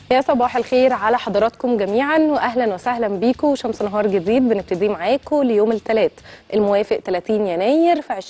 يا صباح الخير على حضراتكم جميعا واهلا وسهلا بيكم شمس نهار جديد بنبتدي معاكم ليوم الثلاث الموافق 30 يناير في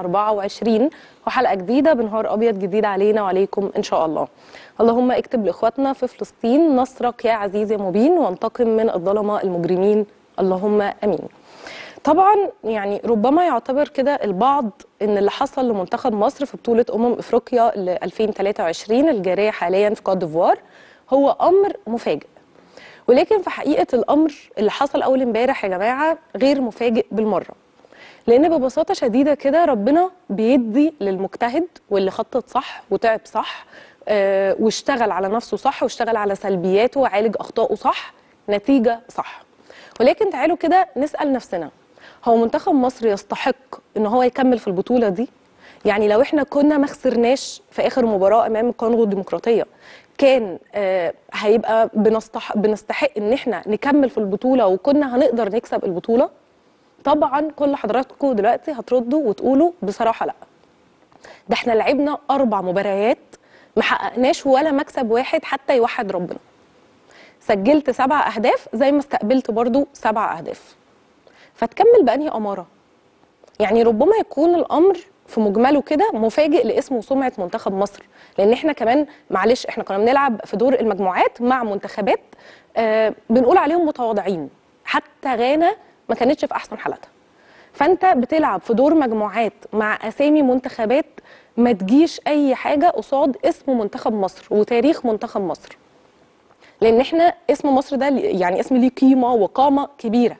2024 وحلقه جديده بنهار ابيض جديد علينا وعليكم ان شاء الله. اللهم اكتب لاخواتنا في فلسطين نصرك يا عزيز يا مبين وانتقم من الظلمه المجرمين اللهم امين. طبعا يعني ربما يعتبر كده البعض ان اللي حصل لمنتخب مصر في بطوله امم افريقيا ل 2023 الجاريه حاليا في كوت ديفوار هو امر مفاجئ ولكن في حقيقه الامر اللي حصل اول امبارح يا جماعه غير مفاجئ بالمره لان ببساطه شديده كده ربنا بيدي للمجتهد واللي خطط صح وتعب صح آه واشتغل على نفسه صح واشتغل على سلبياته وعالج اخطائه صح نتيجه صح ولكن تعالوا كده نسال نفسنا هو منتخب مصر يستحق ان هو يكمل في البطوله دي يعني لو احنا كنا ما خسرناش في اخر مباراه امام الكونغو الديمقراطيه كان آه هيبقى بنستح... بنستحق ان احنا نكمل في البطوله وكنا هنقدر نكسب البطوله طبعا كل حضراتكم دلوقتي هتردوا وتقولوا بصراحه لا ده احنا لعبنا اربع مباريات ما حققناش ولا مكسب واحد حتى يوحد ربنا سجلت سبع اهداف زي ما استقبلت برضو سبع اهداف فتكمل بأنهي أمارة يعني ربما يكون الأمر في مجمله كده مفاجئ لاسم وسمعة منتخب مصر لأن احنا كمان معلش احنا كنا بنلعب في دور المجموعات مع منتخبات آه بنقول عليهم متواضعين حتى غانا ما كانتش في أحسن حالاتها فأنت بتلعب في دور مجموعات مع أسامي منتخبات ما تجيش أي حاجة قصاد اسم منتخب مصر وتاريخ منتخب مصر لأن احنا اسم مصر ده يعني اسم ليه قيمة وقامة كبيرة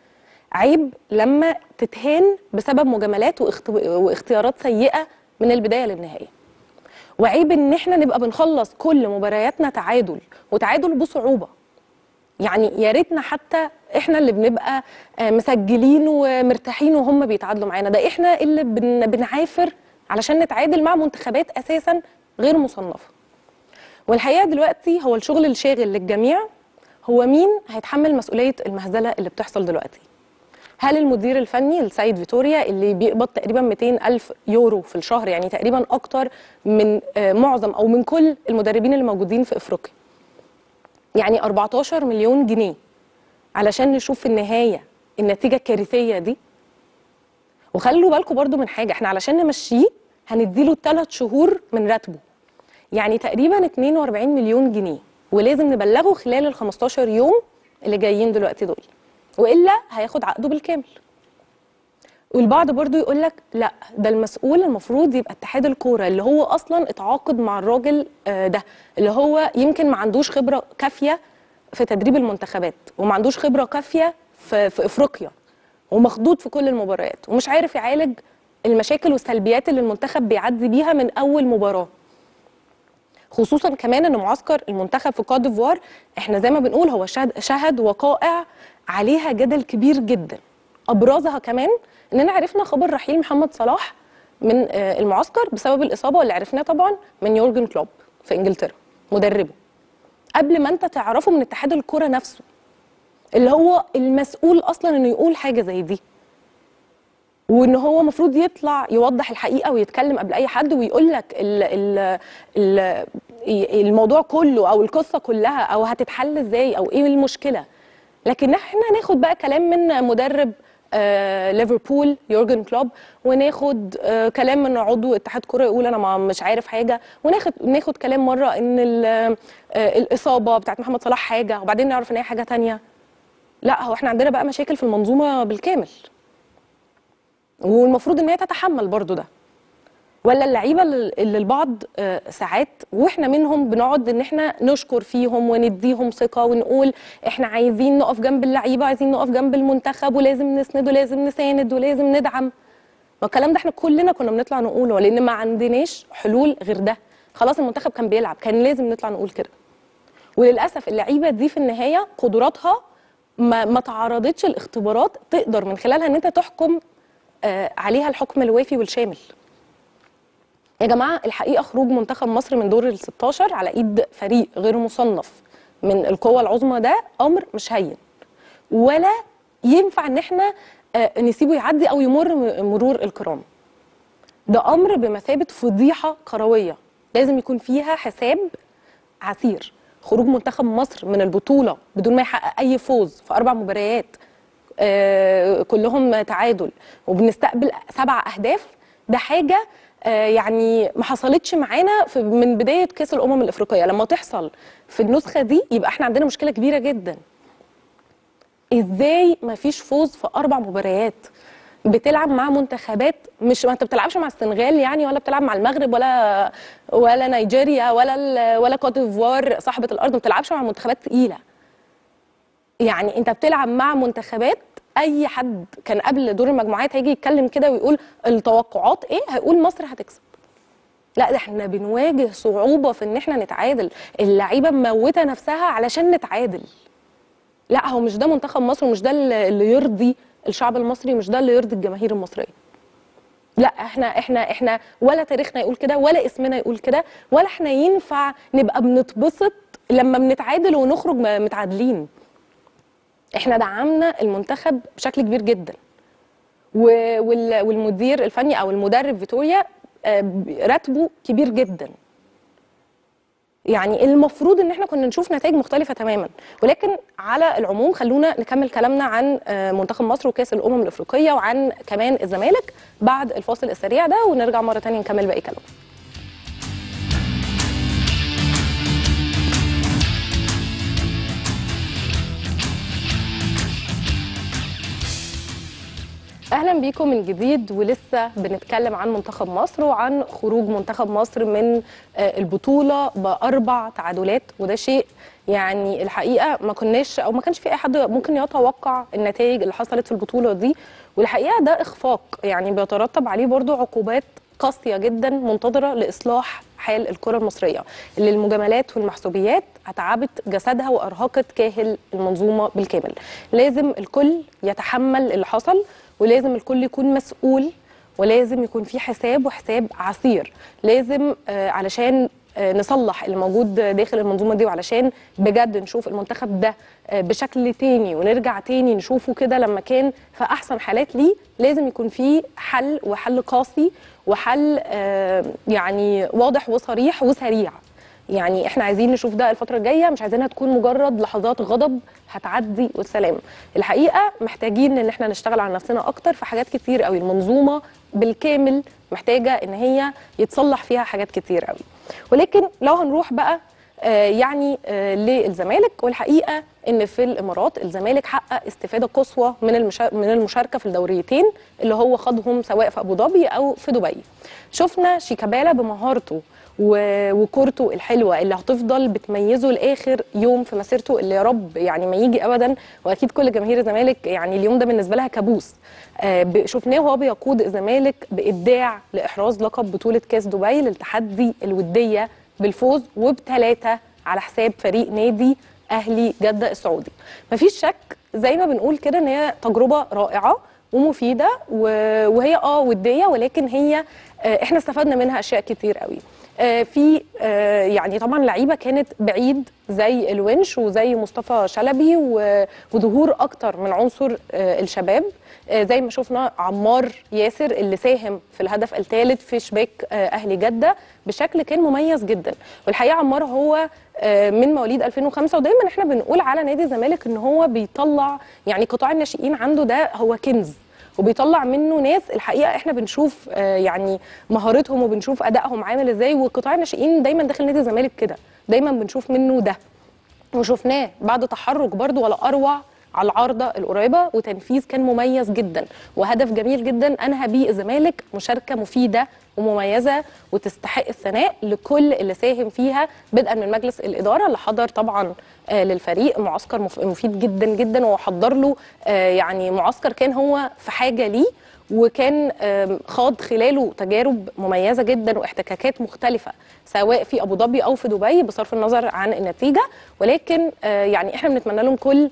عيب لما تتهان بسبب مجاملات واختيارات سيئه من البدايه للنهايه وعيب ان احنا نبقى بنخلص كل مبارياتنا تعادل وتعادل بصعوبه يعني يا ريتنا حتى احنا اللي بنبقى مسجلين ومرتاحين وهم بيتعادلوا معانا ده احنا اللي بن بنعافر علشان نتعادل مع منتخبات اساسا غير مصنفه والحقيقه دلوقتي هو الشغل الشاغل للجميع هو مين هيتحمل مسؤوليه المهزله اللي بتحصل دلوقتي هل المدير الفني السيد فيتوريا اللي بيقبض تقريبا 200 ألف يورو في الشهر يعني تقريبا أكتر من معظم أو من كل المدربين اللي موجودين في إفريقيا يعني 14 مليون جنيه علشان نشوف في النهاية النتيجة الكارثية دي وخلوا بالكم برضو من حاجة احنا علشان نمشيه هنديله 3 شهور من راتبه يعني تقريبا 42 مليون جنيه ولازم نبلغه خلال ال 15 يوم اللي جايين دلوقتي دول والا هياخد عقده بالكامل والبعض برضو يقول لك لا ده المسؤول المفروض يبقى اتحاد الكوره اللي هو اصلا اتعاقد مع الراجل ده اللي هو يمكن ما عندوش خبره كافيه في تدريب المنتخبات وما عندوش خبره كافيه في, في افريقيا ومخضوض في كل المباريات ومش عارف يعالج المشاكل والسلبيات اللي المنتخب بيعدي بيها من اول مباراه خصوصا كمان ان معسكر المنتخب في كوت ديفوار احنا زي ما بنقول هو شهد, شهد وقائع عليها جدل كبير جدا ابرزها كمان اننا عرفنا خبر رحيل محمد صلاح من المعسكر بسبب الاصابه واللي عرفناه طبعا من يورجن كلوب في انجلترا مدربه قبل ما انت تعرفه من اتحاد الكره نفسه اللي هو المسؤول اصلا انه يقول حاجه زي دي وان هو المفروض يطلع يوضح الحقيقه ويتكلم قبل اي حد ويقول لك ال ال ال الموضوع كله او القصه كلها او هتتحل ازاي او ايه المشكله لكن احنا ناخد بقى كلام من مدرب آه ليفربول يورجن كلوب وناخد آه كلام من عضو اتحاد كوره يقول انا ما مش عارف حاجه وناخد ناخد كلام مره ان آه الاصابه بتاعت محمد صلاح حاجه وبعدين نعرف ان هي حاجه تانية لا هو احنا عندنا بقى مشاكل في المنظومه بالكامل والمفروض ان هي تتحمل برضو ده ولا اللعيبه اللي البعض ساعات واحنا منهم بنقعد ان احنا نشكر فيهم ونديهم ثقه ونقول احنا عايزين نقف جنب اللعيبه عايزين نقف جنب المنتخب ولازم نسند ولازم نساند ولازم ندعم ما الكلام ده احنا كلنا كنا بنطلع نقوله لان ما عندناش حلول غير ده خلاص المنتخب كان بيلعب كان لازم نطلع نقول كده وللاسف اللعيبه دي في النهايه قدراتها ما, ما تعرضتش الاختبارات تقدر من خلالها ان انت تحكم آه عليها الحكم الوافي والشامل يا جماعه الحقيقه خروج منتخب مصر من دور ال 16 على ايد فريق غير مصنف من القوى العظمى ده امر مش هين ولا ينفع ان احنا آه نسيبه يعدي او يمر مرور الكرام ده امر بمثابه فضيحه كرويه لازم يكون فيها حساب عسير خروج منتخب مصر من البطوله بدون ما يحقق اي فوز في اربع مباريات آه، كلهم تعادل وبنستقبل سبع اهداف ده حاجه آه، يعني ما حصلتش معانا في- من بدايه كاس الامم الافريقيه لما تحصل في النسخه دي يبقى احنا عندنا مشكله كبيره جدا ازاي ما فيش فوز في اربع مباريات بتلعب مع منتخبات مش ما انت بتلعبش مع السنغال يعني ولا بتلعب مع المغرب ولا ولا نيجيريا ولا ال- ولا كوت ديفوار صاحبه الارض ما بتلعبش مع منتخبات تقيله يعني انت بتلعب مع منتخبات اي حد كان قبل دور المجموعات هيجي يتكلم كده ويقول التوقعات ايه هيقول مصر هتكسب لا ده احنا بنواجه صعوبه في ان احنا نتعادل اللعيبه مموته نفسها علشان نتعادل لا هو مش ده منتخب مصر ومش ده اللي اللي يرضي الشعب المصري مش ده اللي يرضي الجماهير المصريه لا احنا احنا احنا ولا تاريخنا يقول كده ولا اسمنا يقول كده ولا احنا ينفع نبقى بنتبسط لما بنتعادل ونخرج م- متعادلين احنا دعمنا المنتخب بشكل كبير جدا و- وال- والمدير الفني او المدرب فيتوريا آه، ب- راتبه كبير جدا يعني المفروض ان احنا كنا نشوف نتائج مختلفه تماما ولكن على العموم خلونا نكمل كلامنا عن آه، منتخب مصر وكاس الامم الافريقيه وعن كمان الزمالك بعد الفاصل السريع ده ونرجع مره تانية نكمل باقي كلامنا اهلا بيكم من جديد ولسه بنتكلم عن منتخب مصر وعن خروج منتخب مصر من آه، البطوله باربع تعادلات وده شيء يعني الحقيقه ما كناش او ما كانش في اي حد ممكن يتوقع النتائج اللي حصلت في البطوله دي والحقيقه ده اخفاق يعني بيترتب عليه برضو عقوبات قاسيه جدا منتظره لاصلاح حال الكره المصريه اللي المجاملات والمحسوبيات اتعبت جسدها وارهقت كاهل المنظومه بالكامل لازم الكل يتحمل اللي حصل ولازم الكل يكون مسؤول ولازم يكون في حساب وحساب عسير لازم آه، علشان آه، نصلح اللي موجود داخل المنظومه دي وعلشان بجد نشوف المنتخب ده آه، بشكل تاني ونرجع تاني نشوفه كده لما كان في احسن حالات ليه لازم يكون في حل وحل قاسي وحل آه، يعني واضح وصريح وسريع يعني احنا عايزين نشوف ده الفترة الجاية مش عايزينها تكون مجرد لحظات غضب هتعدي والسلام الحقيقة محتاجين ان احنا نشتغل على نفسنا اكتر في حاجات كتير قوي المنظومة بالكامل محتاجة ان هي يتصلح فيها حاجات كتير قوي ولكن لو هنروح بقى آه، يعني آه، للزمالك والحقيقه ان في الامارات الزمالك حقق استفاده قصوى من المشا- من المشاركه في الدوريتين اللي هو خاضهم سواء في ابو ظبي او في دبي. شفنا شيكابالا بمهارته و- وكورته الحلوه اللي هتفضل بتميزه لاخر يوم في مسيرته اللي يا رب يعني ما يجي ابدا واكيد كل جماهير الزمالك يعني اليوم ده بالنسبه لها كابوس. آه، ب- شفناه وهو بيقود الزمالك بابداع لاحراز لقب بطوله كاس دبي للتحدي الوديه بالفوز وبثلاثه على حساب فريق نادي اهلي جده السعودي مفيش شك زي ما بنقول كده ان هي تجربه رائعه ومفيده و- وهي اه وديه ولكن هي آه، احنا استفدنا منها اشياء كتير قوي آه، في آه، يعني طبعا لعيبه كانت بعيد زي الونش وزي مصطفى شلبي و- وظهور اكتر من عنصر آه، الشباب آه، زي ما شفنا عمار ياسر اللي ساهم في الهدف الثالث في شباك آه، اهلي جده بشكل كان مميز جدا والحقيقه عمار هو آه، من مواليد 2005 ودايما احنا بنقول على نادي الزمالك ان هو بيطلع يعني قطاع الناشئين عنده ده هو كنز وبيطلع منه ناس الحقيقه احنا بنشوف آه، يعني مهارتهم وبنشوف ادائهم عامل ازاي وقطاع الناشئين دايما داخل نادي الزمالك كده دايما بنشوف منه ده وشفناه بعد تحرك برضو ولا اروع على العارضه القريبه وتنفيذ كان مميز جدا وهدف جميل جدا انهى بيه الزمالك مشاركه مفيده ومميزه وتستحق الثناء لكل اللي ساهم فيها بدءا من مجلس الاداره اللي حضر طبعا آه، للفريق معسكر مف- مفيد جدا جدا وحضر له آه، يعني معسكر كان هو في حاجه ليه وكان آم، خاض خلاله تجارب مميزه جدا واحتكاكات مختلفه سواء في ابو ظبي او في دبي بصرف النظر عن النتيجه ولكن آه، يعني احنا بنتمنى لهم كل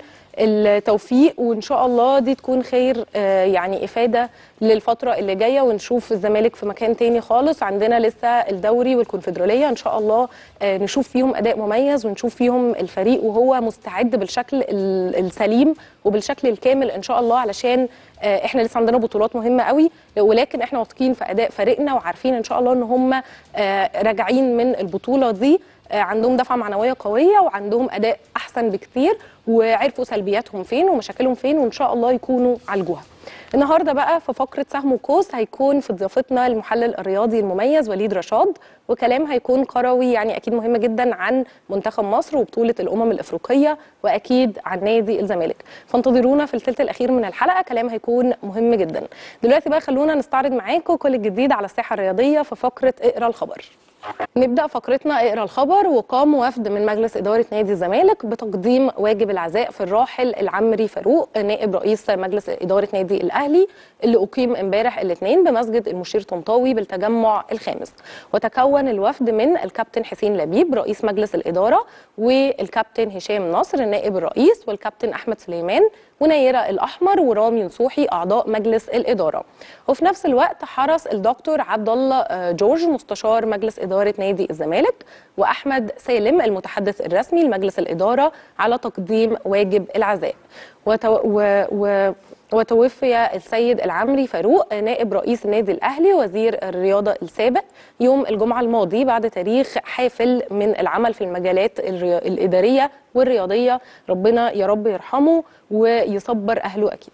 التوفيق وان شاء الله دي تكون خير آه، يعني افاده للفتره اللي جايه ونشوف الزمالك في مكان تاني خالص عندنا لسه الدوري والكونفدراليه ان شاء الله آه، نشوف فيهم اداء مميز ونشوف فيهم الفريق وهو مستعد بالشكل ال- السليم وبالشكل الكامل ان شاء الله علشان آه، احنا لسه عندنا بطولات مهمه قوي ولكن احنا واثقين في اداء فريقنا وعارفين ان شاء الله ان هم آه، راجعين من البطوله دي آه، عندهم دفعه معنويه قويه وعندهم اداء احسن بكتير وعرفوا سلبياتهم فين ومشاكلهم فين وان شاء الله يكونوا عالجوها النهارده بقى في فقره سهم وقوس هيكون في ضيافتنا المحلل الرياضي المميز وليد رشاد وكلام هيكون قروي يعني اكيد مهم جدا عن منتخب مصر وبطوله الامم الافريقيه واكيد عن نادي الزمالك فانتظرونا في الثلث الاخير من الحلقه كلام هيكون مهم جدا دلوقتي بقى خلونا نستعرض معاكم كل الجديد على الساحه الرياضيه في فقره اقرا الخبر نبدا فقرتنا اقرا الخبر وقام وفد من مجلس اداره نادي الزمالك بتقديم واجب العزاء في الراحل العمري فاروق نائب رئيس مجلس اداره نادي الاهلي اللي اقيم امبارح الاثنين بمسجد المشير طنطاوي بالتجمع الخامس وتكون الوفد من الكابتن حسين لبيب رئيس مجلس الاداره والكابتن هشام نصر نائب الرئيس والكابتن احمد سليمان ونيرة الأحمر ورامي نصوحي أعضاء مجلس الإدارة وفي نفس الوقت حرص الدكتور عبد الله آه، جورج مستشار مجلس إدارة نادي الزمالك وأحمد سالم المتحدث الرسمي لمجلس الإدارة على تقديم واجب العزاء وتو و و وتوفي السيد العمري فاروق نائب رئيس النادي الاهلي وزير الرياضه السابق يوم الجمعه الماضي بعد تاريخ حافل من العمل في المجالات الري- الاداريه والرياضيه ربنا يا رب يرحمه ويصبر اهله اكيد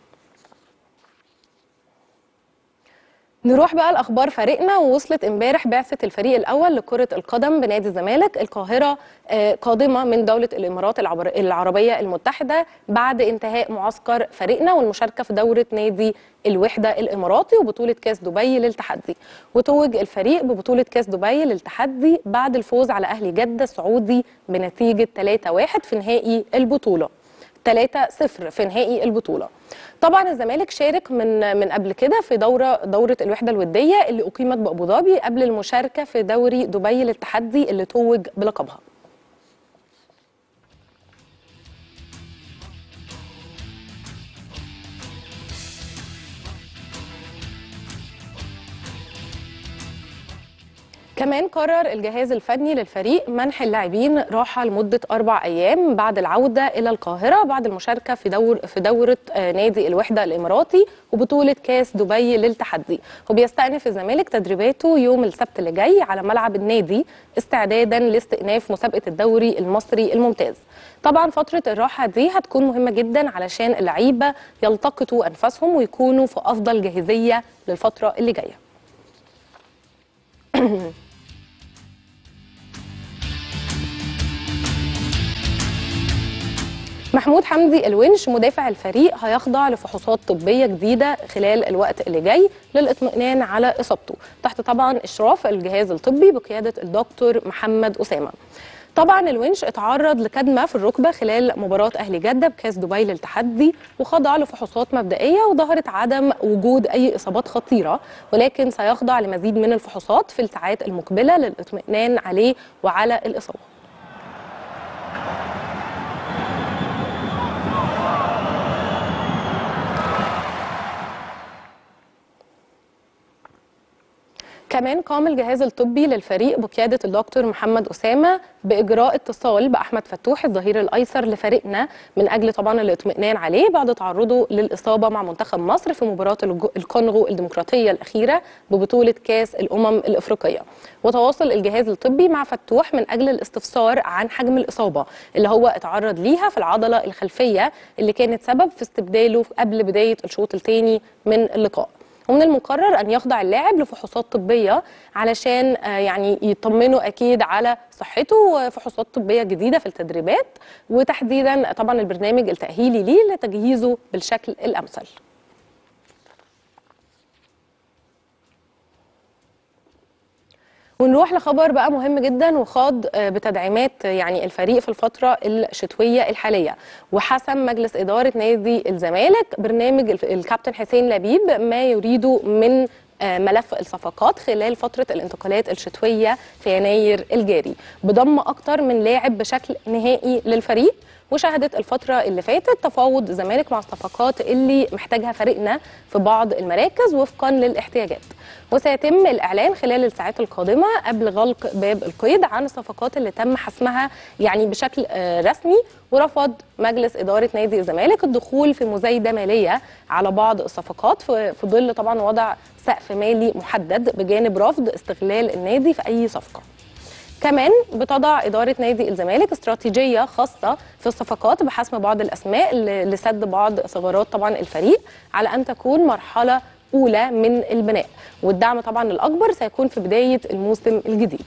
نروح بقى لاخبار فريقنا ووصلت امبارح بعثه الفريق الاول لكره القدم بنادي الزمالك القاهره آه، قادمه من دوله الامارات العبر- العربيه المتحده بعد انتهاء معسكر فريقنا والمشاركه في دوره نادي الوحده الاماراتي وبطوله كاس دبي للتحدي وتوج الفريق ببطوله كاس دبي للتحدي بعد الفوز على اهلي جده السعودي بنتيجه 3-1 في نهائي البطوله 3-0 في نهائي البطوله. طبعا الزمالك شارك من من قبل كده في دوره دوره الوحده الوديه اللي اقيمت بابو ظبي قبل المشاركه في دوري دبي للتحدي اللي توج بلقبها. كمان قرر الجهاز الفني للفريق منح اللاعبين راحه لمده اربع ايام بعد العوده الى القاهره بعد المشاركه في دور في دوره آه، نادي الوحده الاماراتي وبطوله كاس دبي للتحدي وبيستأنف الزمالك تدريباته يوم السبت اللي جاي على ملعب النادي استعدادا لاستئناف مسابقه الدوري المصري الممتاز طبعا فتره الراحه دي هتكون مهمه جدا علشان اللعيبه يلتقطوا انفاسهم ويكونوا في افضل جاهزيه للفتره اللي جايه محمود حمدي الونش مدافع الفريق هيخضع لفحوصات طبية جديدة خلال الوقت اللي جاي للاطمئنان على إصابته تحت طبعا إشراف الجهاز الطبي بقيادة الدكتور محمد أسامة طبعا الونش اتعرض لكدمه في الركبه خلال مباراه اهلي جده بكاس دبي للتحدي وخضع لفحوصات مبدئيه وظهرت عدم وجود اي اصابات خطيره ولكن سيخضع لمزيد من الفحوصات في الساعات المقبله للاطمئنان عليه وعلى الاصابه كمان قام الجهاز الطبي للفريق بقيادة الدكتور محمد أسامة بإجراء اتصال بأحمد فتوح الظهير الأيسر لفريقنا من أجل طبعا الاطمئنان عليه بعد تعرضه للإصابة مع منتخب مصر في مباراة الج- الكونغو الديمقراطية الأخيرة ببطولة كاس الأمم الإفريقية وتواصل الجهاز الطبي مع فتوح من أجل الاستفسار عن حجم الإصابة اللي هو اتعرض ليها في العضلة الخلفية اللي كانت سبب في استبداله قبل بداية الشوط الثاني من اللقاء ومن المقرر ان يخضع اللاعب لفحوصات طبيه علشان آه، يعني يطمنوا اكيد على صحته وفحوصات طبيه جديده في التدريبات وتحديدا طبعا البرنامج التاهيلي ليه لتجهيزه بالشكل الامثل ونروح لخبر بقى مهم جدا وخاض آه، بتدعيمات يعني الفريق في الفترة الشتوية الحالية وحسم مجلس إدارة نادي الزمالك برنامج الف- الكابتن حسين لبيب ما يريده من آه، ملف الصفقات خلال فترة الانتقالات الشتوية في يناير الجاري بضم أكتر من لاعب بشكل نهائي للفريق وشهدت الفترة اللي فاتت تفاوض الزمالك مع الصفقات اللي محتاجها فريقنا في بعض المراكز وفقا للاحتياجات وسيتم الإعلان خلال الساعات القادمة قبل غلق باب القيد عن الصفقات اللي تم حسمها يعني بشكل آه، رسمي ورفض مجلس إدارة نادي الزمالك الدخول في مزايدة مالية على بعض الصفقات في في ظل طبعا وضع سقف مالي محدد بجانب رفض استغلال النادي في أي صفقة كمان بتضع إدارة نادي الزمالك استراتيجية خاصة في الصفقات بحسم بعض الأسماء ل- لسد بعض ثغرات طبعا الفريق على أن تكون مرحلة أولى من البناء والدعم طبعا الأكبر سيكون في بداية الموسم الجديد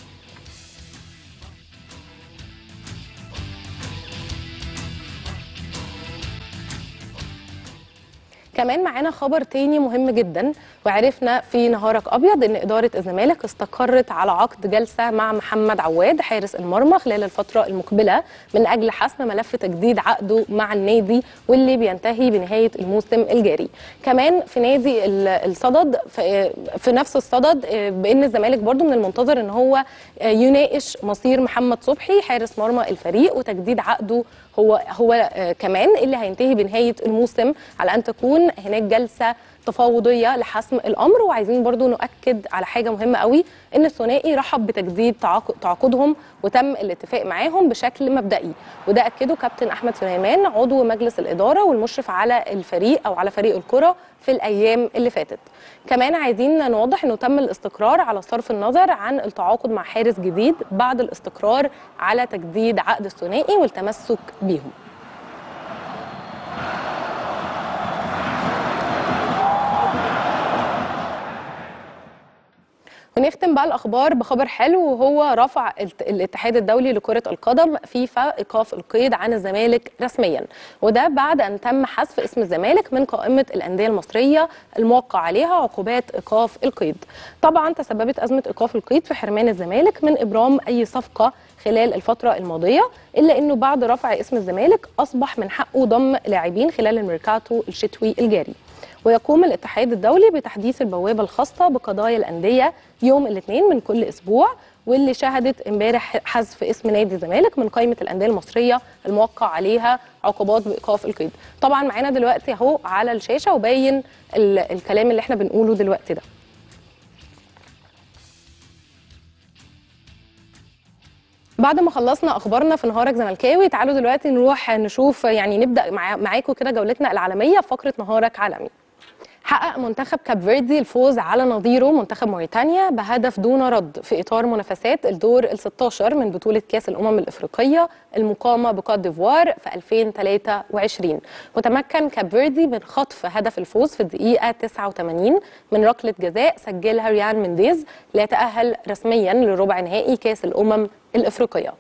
كمان معانا خبر تاني مهم جدا وعرفنا في نهارك ابيض ان اداره الزمالك استقرت على عقد جلسه مع محمد عواد حارس المرمى خلال الفتره المقبله من اجل حسم ملف تجديد عقده مع النادي واللي بينتهي بنهايه الموسم الجاري. كمان في نادي ال- الصدد في, في نفس الصدد آه، بان الزمالك برضو من المنتظر ان هو آه، يناقش مصير محمد صبحي حارس مرمى الفريق وتجديد عقده هو هو آه، كمان اللي هينتهي بنهايه الموسم على ان تكون هناك جلسه تفاوضيه لحسم الامر وعايزين برضو نؤكد على حاجه مهمه قوي ان الثنائي رحب بتجديد تعاق- تعاقدهم وتم الاتفاق معاهم بشكل مبدئي وده اكده كابتن احمد سليمان عضو مجلس الاداره والمشرف على الفريق او على فريق الكره في الايام اللي فاتت كمان عايزين نوضح انه تم الاستقرار على صرف النظر عن التعاقد مع حارس جديد بعد الاستقرار على تجديد عقد الثنائي والتمسك بيهم ونختم بقى الاخبار بخبر حلو وهو رفع الت- الاتحاد الدولي لكره القدم فيفا ايقاف القيد عن الزمالك رسميا وده بعد ان تم حذف اسم الزمالك من قائمه الانديه المصريه الموقع عليها عقوبات ايقاف القيد طبعا تسببت ازمه ايقاف القيد في حرمان الزمالك من ابرام اي صفقه خلال الفتره الماضيه الا انه بعد رفع اسم الزمالك اصبح من حقه ضم لاعبين خلال الميركاتو الشتوي الجاري ويقوم الاتحاد الدولي بتحديث البوابه الخاصه بقضايا الانديه يوم الاثنين من كل اسبوع واللي شهدت امبارح حذف اسم نادي الزمالك من قائمه الانديه المصريه الموقع عليها عقوبات بايقاف القيد. طبعا معانا دلوقتي اهو على الشاشه وباين ال- الكلام اللي احنا بنقوله دلوقتي ده. بعد ما خلصنا اخبارنا في نهارك زملكاوي تعالوا دلوقتي نروح نشوف يعني نبدا مع معاكم كده جولتنا العالميه في فقره نهارك عالمي حقق منتخب كاب فيردي الفوز على نظيره منتخب موريتانيا بهدف دون رد في اطار منافسات الدور ال 16 من بطوله كاس الامم الافريقيه المقامه بكوت ديفوار في 2023 وتمكن كاب فيردي من خطف هدف الفوز في الدقيقه 89 من ركله جزاء سجلها ريان مينديز ليتاهل رسميا لربع نهائي كاس الامم الافريقيه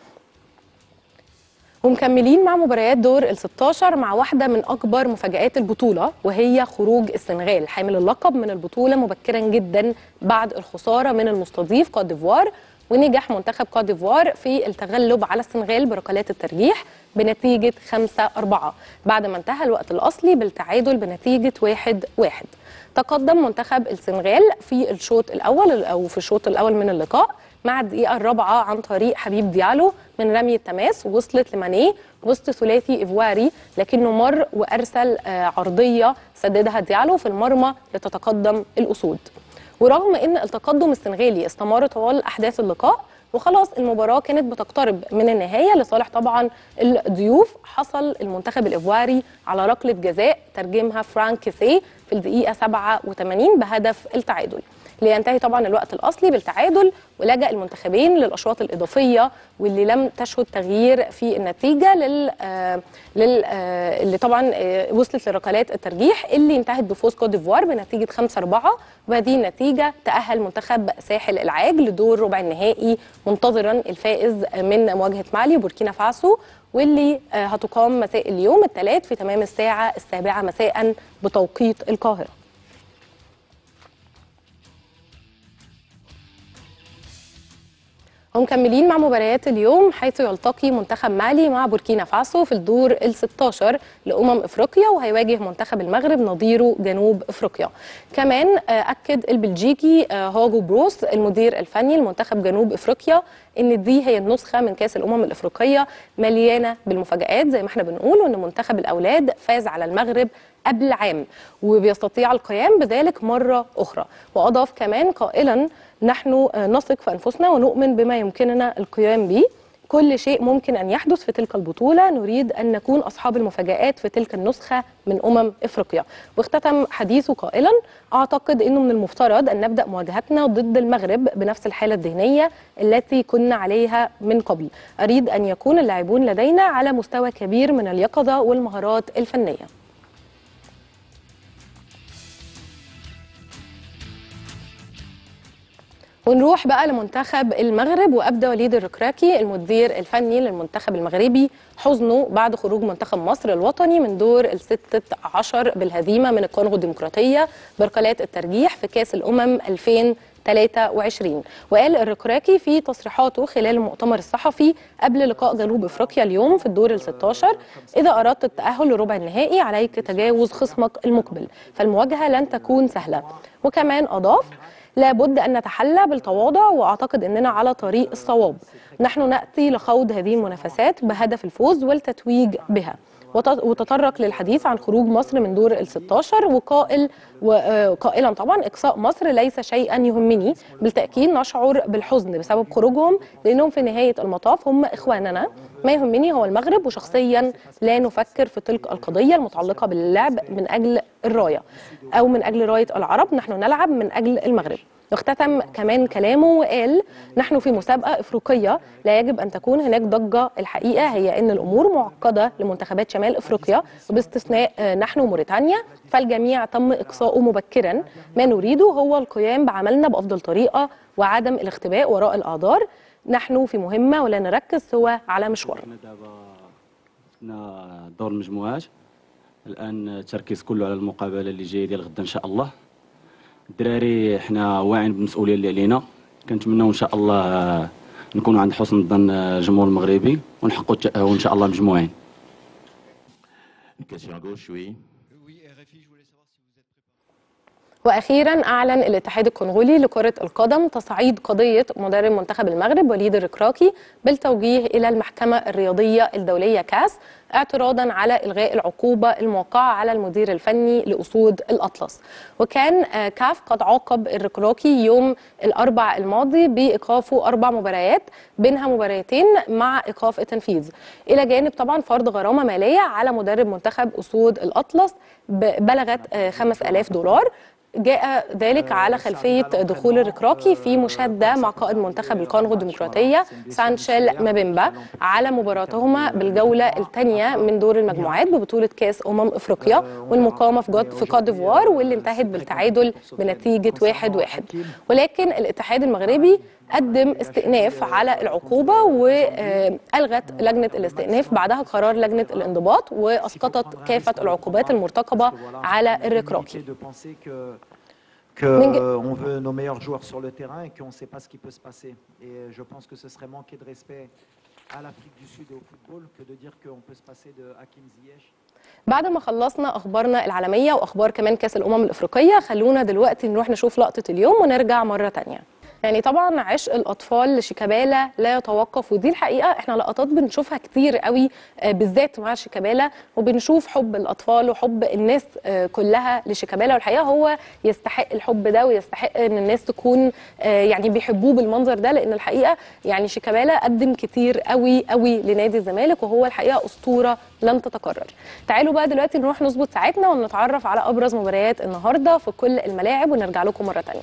ومكملين مع مباريات دور ال 16 مع واحدة من أكبر مفاجآت البطولة وهي خروج السنغال حامل اللقب من البطولة مبكرا جدا بعد الخسارة من المستضيف كوت ديفوار ونجح منتخب كوت ديفوار في التغلب على السنغال بركلات الترجيح بنتيجة 5-4 بعد ما انتهى الوقت الأصلي بالتعادل بنتيجة 1-1 تقدم منتخب السنغال في الشوط الأول أو في الشوط الأول من اللقاء مع الدقيقة الرابعة عن طريق حبيب ديالو من رمي التماس وصلت لمانيه وسط ثلاثي إيفواري لكنه مر وأرسل آه، عرضية سددها ديالو في المرمى لتتقدم الأسود ورغم ان التقدم السنغالي استمر طوال احداث اللقاء وخلاص المباراه كانت بتقترب من النهايه لصالح طبعا الضيوف حصل المنتخب الايفواري على ركله جزاء ترجمها فرانك كيسيه في الدقيقه 87 بهدف التعادل لينتهي طبعا الوقت الاصلي بالتعادل ولجا المنتخبين للاشواط الاضافيه واللي لم تشهد تغيير في النتيجه لل, آه لل آه اللي طبعا آه وصلت لركلات الترجيح اللي انتهت بفوز كوت ديفوار بنتيجه 5 4 وبهذه النتيجه تاهل منتخب ساحل العاج لدور ربع النهائي منتظرا الفائز من مواجهه مالي وبوركينا فاسو واللي آه هتقام مساء اليوم الثلاث في تمام الساعه السابعه مساء بتوقيت القاهره ومكملين مع مباريات اليوم حيث يلتقي منتخب مالي مع بوركينا فاسو في الدور ال 16 لامم افريقيا وهيواجه منتخب المغرب نظيره جنوب افريقيا. كمان آه، اكد البلجيكي آه، هوجو بروس المدير الفني لمنتخب جنوب افريقيا ان دي هي النسخه من كاس الامم الافريقيه مليانه بالمفاجات زي ما احنا بنقول وان منتخب الاولاد فاز على المغرب قبل عام وبيستطيع القيام بذلك مره اخرى واضاف كمان قائلا نحن آه، نثق في انفسنا ونؤمن بما يمكننا القيام به كل شيء ممكن أن يحدث في تلك البطولة نريد أن نكون أصحاب المفاجآت في تلك النسخة من أمم إفريقيا واختتم حديثه قائلا أعتقد أنه من المفترض أن نبدأ مواجهتنا ضد المغرب بنفس الحالة الذهنية التي كنا عليها من قبل أريد أن يكون اللاعبون لدينا على مستوى كبير من اليقظة والمهارات الفنية ونروح بقى لمنتخب المغرب وابدى وليد الركراكي المدير الفني للمنتخب المغربي حزنه بعد خروج منتخب مصر الوطني من دور الستة عشر بالهزيمه من الكونغو الديمقراطيه بركلات الترجيح في كاس الامم 2023 وقال الركراكي في تصريحاته خلال المؤتمر الصحفي قبل لقاء جنوب افريقيا اليوم في الدور ال 16 اذا اردت التاهل لربع النهائي عليك تجاوز خصمك المقبل فالمواجهه لن تكون سهله وكمان اضاف لابد أن نتحلى بالتواضع وأعتقد أننا على طريق الصواب نحن نأتي لخوض هذه المنافسات بهدف الفوز والتتويج بها وتطرق للحديث عن خروج مصر من دور ال 16 وقائل وقائلا طبعا اقصاء مصر ليس شيئا يهمني بالتاكيد نشعر بالحزن بسبب خروجهم لانهم في نهايه المطاف هم اخواننا ما يهمني هو المغرب وشخصيا لا نفكر في تلك القضيه المتعلقه باللعب من اجل الرايه او من اجل رايه العرب نحن نلعب من اجل المغرب واختتم كمان كلامه وقال نحن في مسابقة إفريقية لا يجب أن تكون هناك ضجة الحقيقة هي أن الأمور معقدة لمنتخبات شمال إفريقيا وباستثناء نحن وموريتانيا فالجميع تم إقصاؤه مبكرا ما نريده هو القيام بعملنا بأفضل طريقة وعدم الاختباء وراء الأعذار نحن في مهمة ولا نركز سوى على مشوار دور المجموعات الان التركيز كله على المقابله اللي جايه ديال غدا ان شاء الله الدراري حنا واعيين بالمسؤوليه اللي علينا كنتمناو ان شاء الله نكونوا عند حسن ظن الجمهور المغربي ونحققوا التاهل ان شاء الله مجموعين واخيرا اعلن الاتحاد الكونغولي لكره القدم تصعيد قضيه مدرب منتخب المغرب وليد الركراكي بالتوجيه الى المحكمه الرياضيه الدوليه كاس اعتراضا على الغاء العقوبه الموقعه على المدير الفني لاسود الاطلس وكان كاف قد عاقب الركراكي يوم الاربع الماضي بايقافه اربع مباريات بينها مباراتين مع ايقاف التنفيذ الى جانب طبعا فرض غرامه ماليه على مدرب منتخب اسود الاطلس بلغت 5000 دولار جاء ذلك على خلفية دخول الركراكي في مشادة مع قائد منتخب الكونغو الديمقراطية سانشيل مابيمبا على مباراتهما بالجولة الثانية من دور المجموعات ببطولة كاس أمم إفريقيا والمقامة في في كوت ديفوار واللي انتهت بالتعادل بنتيجة واحد واحد ولكن الاتحاد المغربي قدم استئناف على العقوبة وألغت لجنة الاستئناف بعدها قرار لجنة الانضباط وأسقطت كافة العقوبات المرتقبة على الركراكي qu'on veut nos meilleurs joueurs sur le terrain et qu'on ne sait pas ce qui peut se passer. Et je pense que ce serait manquer de respect à l'Afrique du Sud et au football que de dire qu'on peut se passer de Hakim Ziyech بعد ما خلصنا اخبارنا العالميه واخبار كمان كاس الامم الافريقيه خلونا دلوقتي نروح نشوف لقطه اليوم ونرجع مره تانية يعني طبعا عشق الاطفال لشيكابالا لا يتوقف ودي الحقيقه احنا لقطات بنشوفها كتير قوي بالذات مع شيكابالا وبنشوف حب الاطفال وحب الناس كلها لشيكابالا والحقيقه هو يستحق الحب ده ويستحق ان الناس تكون يعني بيحبوه بالمنظر ده لان الحقيقه يعني شيكابالا قدم كتير قوي قوي لنادي الزمالك وهو الحقيقه اسطوره لن تتكرر تعالوا بقى دلوقتي نروح نظبط ساعتنا ونتعرف على ابرز مباريات النهارده في كل الملاعب ونرجع لكم مره ثانيه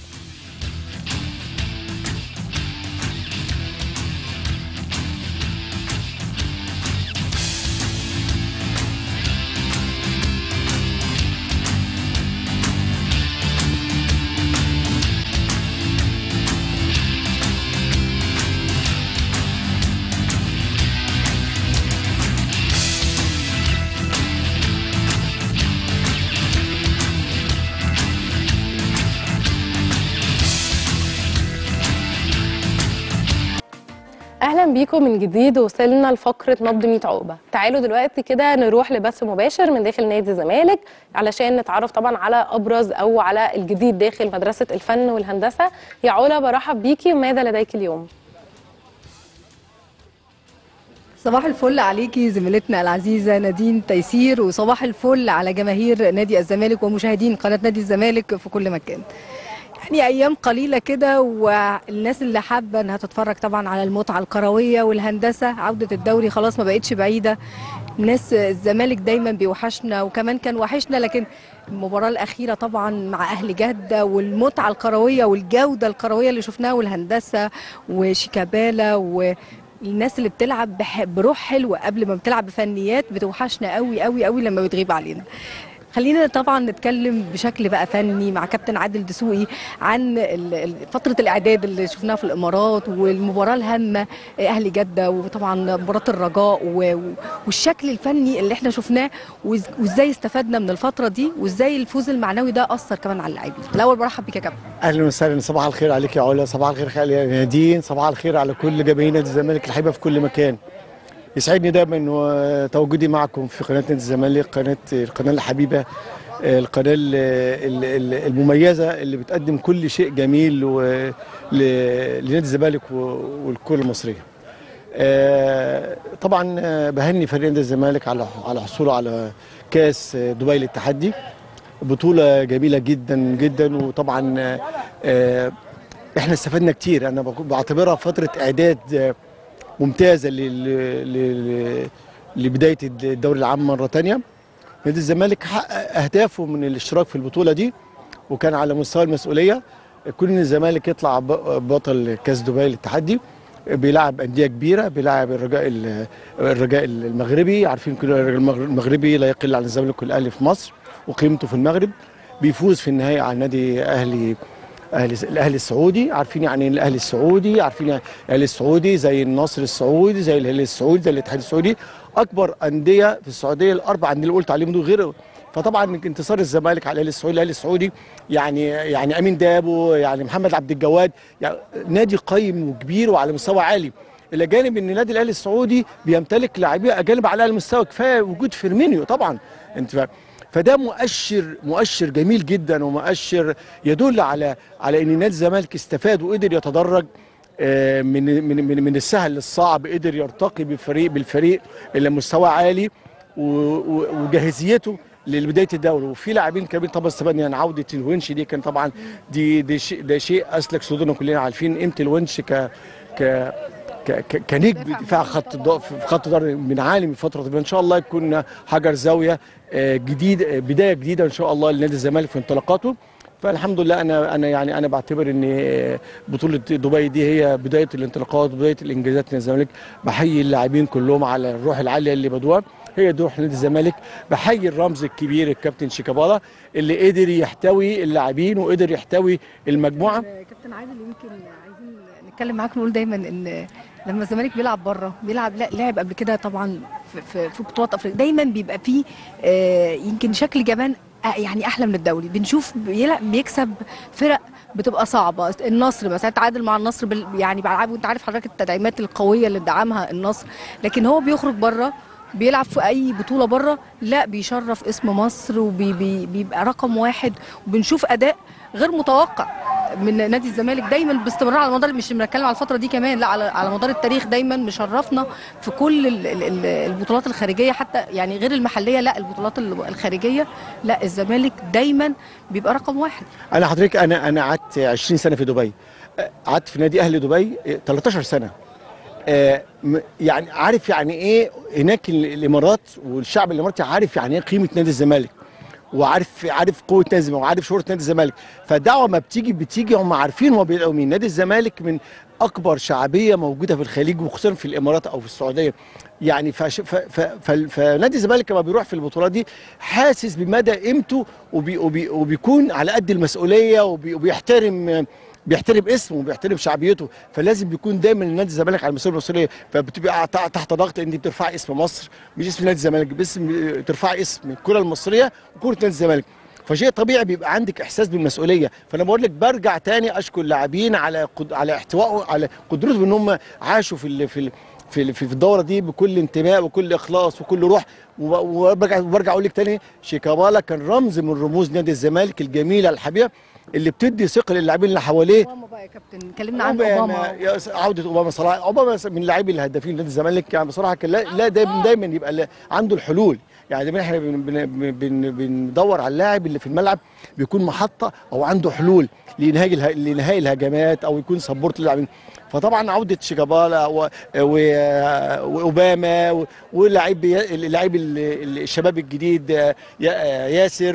اهلا بيكم من جديد وصلنا لفقره نبض 100 عقبه تعالوا دلوقتي كده نروح لبث مباشر من داخل نادي الزمالك علشان نتعرف طبعا على ابرز او على الجديد داخل مدرسه الفن والهندسه يا علا برحب بيكي وماذا لديك اليوم صباح الفل عليكي زميلتنا العزيزة نادين تيسير وصباح الفل على جماهير نادي الزمالك ومشاهدين قناة نادي الزمالك في كل مكان يعني ايام قليله كده والناس اللي حابه انها تتفرج طبعا على المتعه الكرويه والهندسه عوده الدوري خلاص ما بقتش بعيده الناس الزمالك دايما بيوحشنا وكمان كان وحشنا لكن المباراه الاخيره طبعا مع اهل جده والمتعه الكرويه والجوده الكرويه اللي شفناها والهندسه وشيكابالا و الناس اللي بتلعب بح- بروح حلوه قبل ما بتلعب بفنيات بتوحشنا قوي قوي قوي لما بتغيب علينا خلينا طبعا نتكلم بشكل بقى فني مع كابتن عادل دسوقي عن ال- ال- فتره الاعداد اللي شفناها في الامارات والمباراه الهامه اهل جده وطبعا مباراه الرجاء و- و- والشكل الفني اللي احنا شفناه وإز- وازاي استفدنا من الفتره دي وازاي الفوز المعنوي ده اثر كمان على اللاعبين الاول برحب بيك يا كابتن اهلا وسهلا صباح الخير عليك يا علا صباح الخير يا نادين صباح الخير على كل جماهير نادي الزمالك الحبيبه في كل مكان يسعدني دايما و- تواجدي معكم في قناه نادي الزمالك قناه القناه الحبيبه القناه ال- ال- ال- المميزه اللي بتقدم كل شيء جميل و- ل- لنادي الزمالك و- والكره المصريه آه، طبعا آه، بهني فريق نادي الزمالك على على حصوله على كاس آه، دبي للتحدي بطولة جميلة جدا جدا وطبعا آه، آه، احنا استفدنا كتير انا بق- بعتبرها فترة اعداد آه، ممتازة لل- لل- لبداية الدوري العام مرة تانية نادي الزمالك حقق اهدافه من الاشتراك في البطولة دي وكان على مستوى المسؤولية كون إن الزمالك يطلع ب- بطل كاس دبي للتحدي بيلعب انديه كبيره بيلعب الرجاء ال- الرجاء المغربي عارفين كل الرجاء المغربي لا يقل عن الزمالك والاهلي في مصر وقيمته في المغرب بيفوز في النهايه على نادي اهلي اهلي الاهلي السعودي عارفين يعني إيه الاهلي السعودي عارفين يعني الاهلي السعودي زي النصر السعودي زي الهلال السعودي زي الاتحاد السعودي اكبر انديه في السعوديه الاربع انديه اللي قلت عليهم دول غير فطبعا انتصار الزمالك على الاهلي السعودي الاهلي السعودي يعني يعني امين دابو يعني محمد عبد الجواد يعني نادي قيم وكبير وعلى مستوى عالي الى جانب ان نادي الاهلي السعودي بيمتلك لاعبين اجانب على اعلى مستوى كفايه وجود فيرمينيو طبعا انت فاهم فده مؤشر مؤشر جميل جدا ومؤشر يدل على على ان نادي الزمالك استفاد وقدر يتدرج آه، من من من من السهل للصعب قدر يرتقي بالفريق بالفريق الى مستوى عالي و- و- وجاهزيته لبدايه الدوري وفي لاعبين كبير طبعا استفدنا يعني عوده الونش دي كان طبعا دي دي شيء ده شيء اسلك صدورنا كلنا عارفين قيمه الونش ك ك ك- ك- كنجم دفاع خط الض- في خط ضرب من عالي الفتره دي ان شاء الله يكون حجر زاويه آه، جديد آه، بدايه جديده ان شاء الله لنادي الزمالك في انطلاقاته فالحمد لله انا انا يعني انا بعتبر ان آه، بطوله دبي دي هي بدايه الانطلاقات بدايه الانجازات نادي الزمالك بحيي اللاعبين كلهم على الروح العاليه اللي بدوها هي دي روح نادي الزمالك بحيي الرمز الكبير الكابتن شيكابالا اللي قدر يحتوي اللاعبين وقدر يحتوي المجموعه كابتن عادل يمكن عايزين نتكلم معاك نقول دايما ان لما الزمالك بيلعب بره بيلعب لا لعب قبل كده طبعا في, في, في بطولات افريقيا دايما بيبقى فيه آه يمكن شكل جبان آه، يعني احلى من الدوري بنشوف بيلعب بيكسب فرق بتبقى صعبه النصر مثلا تعادل مع النصر بال يعني بلعب وانت عارف حضرتك التدعيمات القويه اللي دعمها النصر لكن هو بيخرج بره بيلعب في اي بطوله بره لا بيشرف اسم مصر وبيبقى رقم واحد وبنشوف اداء غير متوقع من نادي الزمالك دايما باستمرار على مدار مش بنتكلم على الفتره دي كمان لا على على مدار التاريخ دايما مشرفنا في كل ال- ال- ال- البطولات الخارجيه حتى يعني غير المحليه لا البطولات ال- الخارجيه لا الزمالك دايما بيبقى رقم واحد انا حضرتك انا انا قعدت 20 سنه في دبي آه، قعدت في نادي اهلي دبي آه، 13 سنه آه، م- يعني عارف يعني ايه هناك ال- الامارات والشعب الاماراتي عارف يعني ايه قيمه نادي الزمالك وعارف عارف قوه نادي الزمالك وعارف شهره نادي الزمالك فالدعوه ما بتيجي بتيجي هم عارفين هم بيدعوا مين نادي الزمالك من اكبر شعبيه موجوده في الخليج وخصوصا في الامارات او في السعوديه يعني فش ف ف ف فنادي الزمالك لما بيروح في البطولات دي حاسس بمدى قيمته وبي وبي وبيكون على قد المسؤوليه وبي وبيحترم بيحترم اسمه وبيحترم شعبيته فلازم بيكون دايما نادي الزمالك على المسؤوليه المصريه فبتبقى تع- تحت ضغط ان انت بترفعي اسم مصر مش اسم نادي الزمالك باسم ترفعي اسم الكره المصريه وكره نادي الزمالك فشيء طبيعي بيبقى عندك احساس بالمسؤوليه فانا بقول لك برجع تاني اشكر اللاعبين على قد... على احتوائه على قدرتهم ان هم عاشوا في ال... في ال... في ال- في الدوره دي بكل انتماء وكل اخلاص وكل روح و- وبرجع وبرجع اقول لك تاني شيكابالا كان رمز من رموز نادي الزمالك الجميله الحبيبه اللي بتدي ثقه للاعبين اللي حواليه اوباما بقى يا كابتن كلمنا عن اوباما يا س- عوده اوباما صلاح اوباما من اللاعبين الهدافين نادي الزمالك يعني بصراحه كان لا, لا دايما دايما يبقى لا- عنده الحلول يعني دايما احنا بن- بن- بن- بندور على اللاعب اللي في الملعب بيكون محطه او عنده حلول لانهاء اله- لانهاء الهجمات او يكون سبورت للاعبين فطبعا عوده شيكابالا و- و- واوباما و- واللاعب اللاعب ال- ال- الشباب الجديد آه، يا- ياسر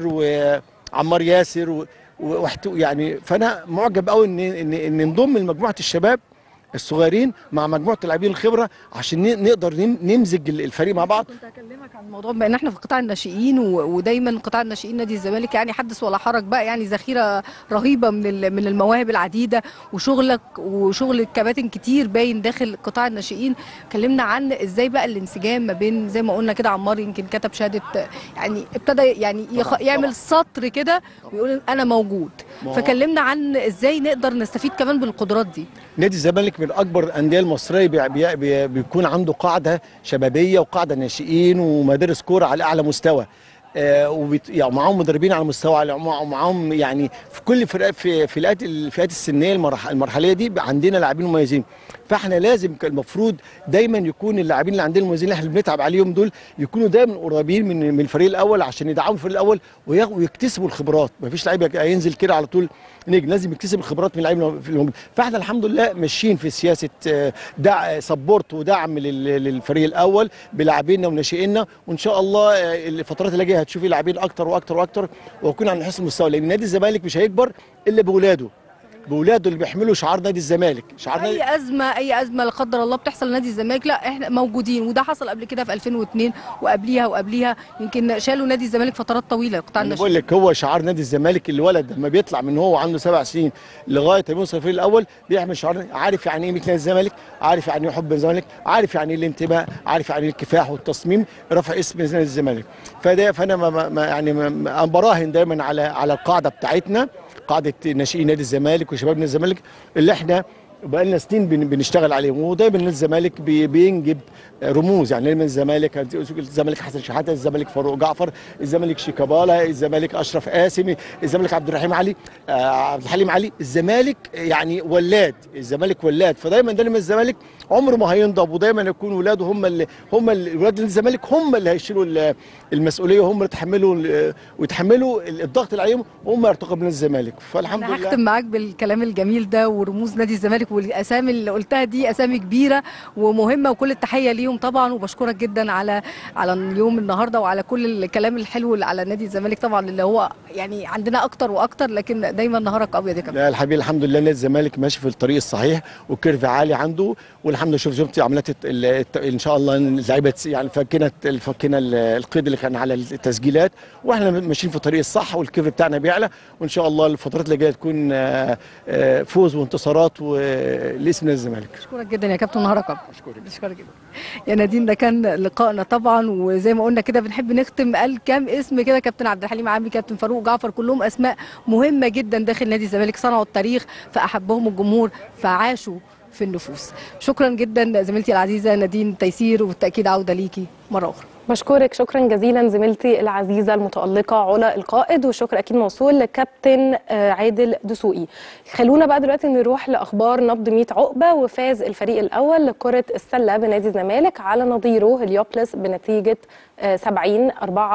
وعمار ياسر و- وحت- يعني فانا معجب قوي ان ان ان نضم لمجموعه الشباب الصغيرين مع مجموعه اللاعبين الخبره عشان ن- نقدر نم- نمزج الفريق مع بعض كنت هكلمك عن الموضوع بما ان احنا في قطاع الناشئين و- ودايما قطاع الناشئين نادي الزمالك يعني حدث ولا حرج بقى يعني ذخيره رهيبه من ال- من المواهب العديده وشغلك وشغل الكباتن كتير باين داخل قطاع الناشئين كلمنا عن ازاي بقى الانسجام ما بين زي ما قلنا كده عمار يمكن كتب شهاده يعني ابتدى يعني يخ... طبعاً، يعمل طبعاً. سطر كده ويقول انا موجود ما هو- فكلمنا عن ازاي نقدر نستفيد كمان بالقدرات دي نادي الزمالك من اكبر الانديه المصريه بي بي بي بيكون عنده قاعده شبابيه وقاعده ناشئين ومدارس كوره على اعلى مستوى آه وبيت يعني معاهم مدربين على مستوى على مع- معاهم يعني في كل فرق في في الفئات الفئات السنيه المرح المرحليه دي بقى عندنا لاعبين مميزين فاحنا لازم كان المفروض دايما يكون اللاعبين اللي عندنا المميزين اللي احنا بنتعب عليهم دول يكونوا دايما قريبين من من الفريق الاول عشان يدعموا الفريق الاول وياخ- ويكتسبوا الخبرات مفيش لعيب هينزل كده على طول نجم لازم يكتسب الخبرات من اللعيبه في الموجود فاحنا الحمد لله ماشيين في سياسه آه، دع سبورت ودعم لل- للفريق الاول بلاعبينا وناشئينا وان شاء الله آه، الفترات اللي جايه هتشوفي لاعبين اكتر واكتر واكتر ويكون عن حسن المستوى لان نادي الزمالك مش هيكبر الا باولاده باولاده اللي بيحملوا شعار نادي الزمالك شعار نادي اي ازمه اي ازمه لا قدر الله بتحصل لنادي الزمالك لا احنا موجودين وده حصل قبل كده في 2002 وقبليها وقبليها يمكن شالوا نادي الزمالك فترات طويله قطاع انا الناشئين بقول لك هو شعار نادي الزمالك الولد لما بيطلع من هو عنده سبع سنين لغايه ما يوصل الفريق الاول بيحمل شعار عارف يعني ايه نادي الزمالك عارف يعني ايه حب الزمالك عارف يعني ايه الانتماء عارف يعني ايه الكفاح والتصميم رفع اسم نادي الزمالك فده فانا ما ما- ما يعني ما- ما- انا براهن دايما على على القاعده بتاعتنا قاعده ناشئين نادي الزمالك وشباب نادي الزمالك اللي احنا بقى لنا سنين بن- بنشتغل عليهم ودايما نادي الزمالك بي- بينجب رموز يعني دايما الزمالك الزمالك حسن شحاته الزمالك فاروق جعفر الزمالك شيكابالا الزمالك اشرف قاسم الزمالك عبد الرحيم علي آه، عبد الحليم علي الزمالك يعني ولاد الزمالك ولاد فدايما دايما الزمالك عمره ما هينضب ودايما يكون ولاده هم اللي هم اللي ولاد الزمالك هم اللي هيشيلوا ال- المسؤوليه وهم اللي يتحملوا ال- ويتحملوا الضغط اللي عليهم وهم يرتقوا من الزمالك فالحمد انا لله هختم معاك بالكلام الجميل ده ورموز نادي الزمالك والاسامي اللي قلتها دي اسامي كبيره ومهمه وكل التحيه ليهم طبعا وبشكرك جدا على على اليوم النهارده وعلى كل الكلام الحلو اللي على نادي الزمالك طبعا اللي هو يعني عندنا اكتر واكتر لكن دايما نهارك ابيض يا كابتن لا الحبيب الحمد لله نادي الزمالك ماشي في الطريق الصحيح والكيرف عالي عنده والحمد لله شوف شفت عمليات الت- ال- الت- ان شاء الله اللعيبه تس- يعني فكنا فكنا ال- القيد اللي كان على التسجيلات واحنا ماشيين في الطريق الصح والكيرف بتاعنا بيعلى وان شاء الله الفترات اللي جايه تكون آه، آه، فوز وانتصارات لاسم نادي الزمالك بشكرك جدا يا كابتن نهارك ابيض اشكرك بشكرك جدا يا نادين ده كان لقائنا طبعا وزي ما قلنا كده بنحب نختم قال كام اسم كده كابتن عبد الحليم عامري كابتن فاروق جعفر كلهم اسماء مهمه جدا داخل نادي الزمالك صنعوا التاريخ فاحبهم الجمهور فعاشوا في النفوس شكرا جدا زميلتي العزيزه نادين تيسير وبالتاكيد عوده ليكي مره اخرى بشكرك شكرا جزيلا زميلتي العزيزه المتالقه علا القائد والشكر اكيد موصول لكابتن آه، عادل دسوقي خلونا بقى دلوقتي نروح لاخبار نبض 100 عقبه وفاز الفريق الاول لكره السله بنادي الزمالك على نظيره هليوبلس بنتيجه آه، 70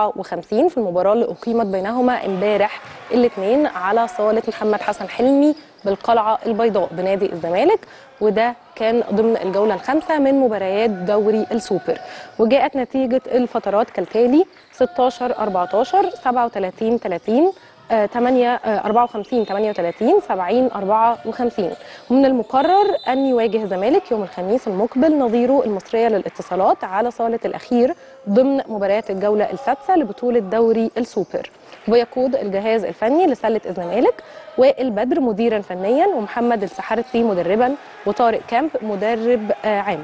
54 في المباراه اللي اقيمت بينهما امبارح الاثنين على صاله محمد حسن حلمي بالقلعه البيضاء بنادي الزمالك وده كان ضمن الجوله الخامسه من مباريات دوري السوبر وجاءت نتيجه الفترات كالتالي 16 14 37 30 آه، 8 آه، 54 38 70 54 ومن المقرر ان يواجه الزمالك يوم الخميس المقبل نظيره المصريه للاتصالات على صاله الاخير ضمن مباريات الجوله السادسه لبطوله دوري السوبر ويقود الجهاز الفني لسله الزمالك وائل بدر مديرا فنيا ومحمد السحرتي مدربا وطارق كامب مدرب آه، عام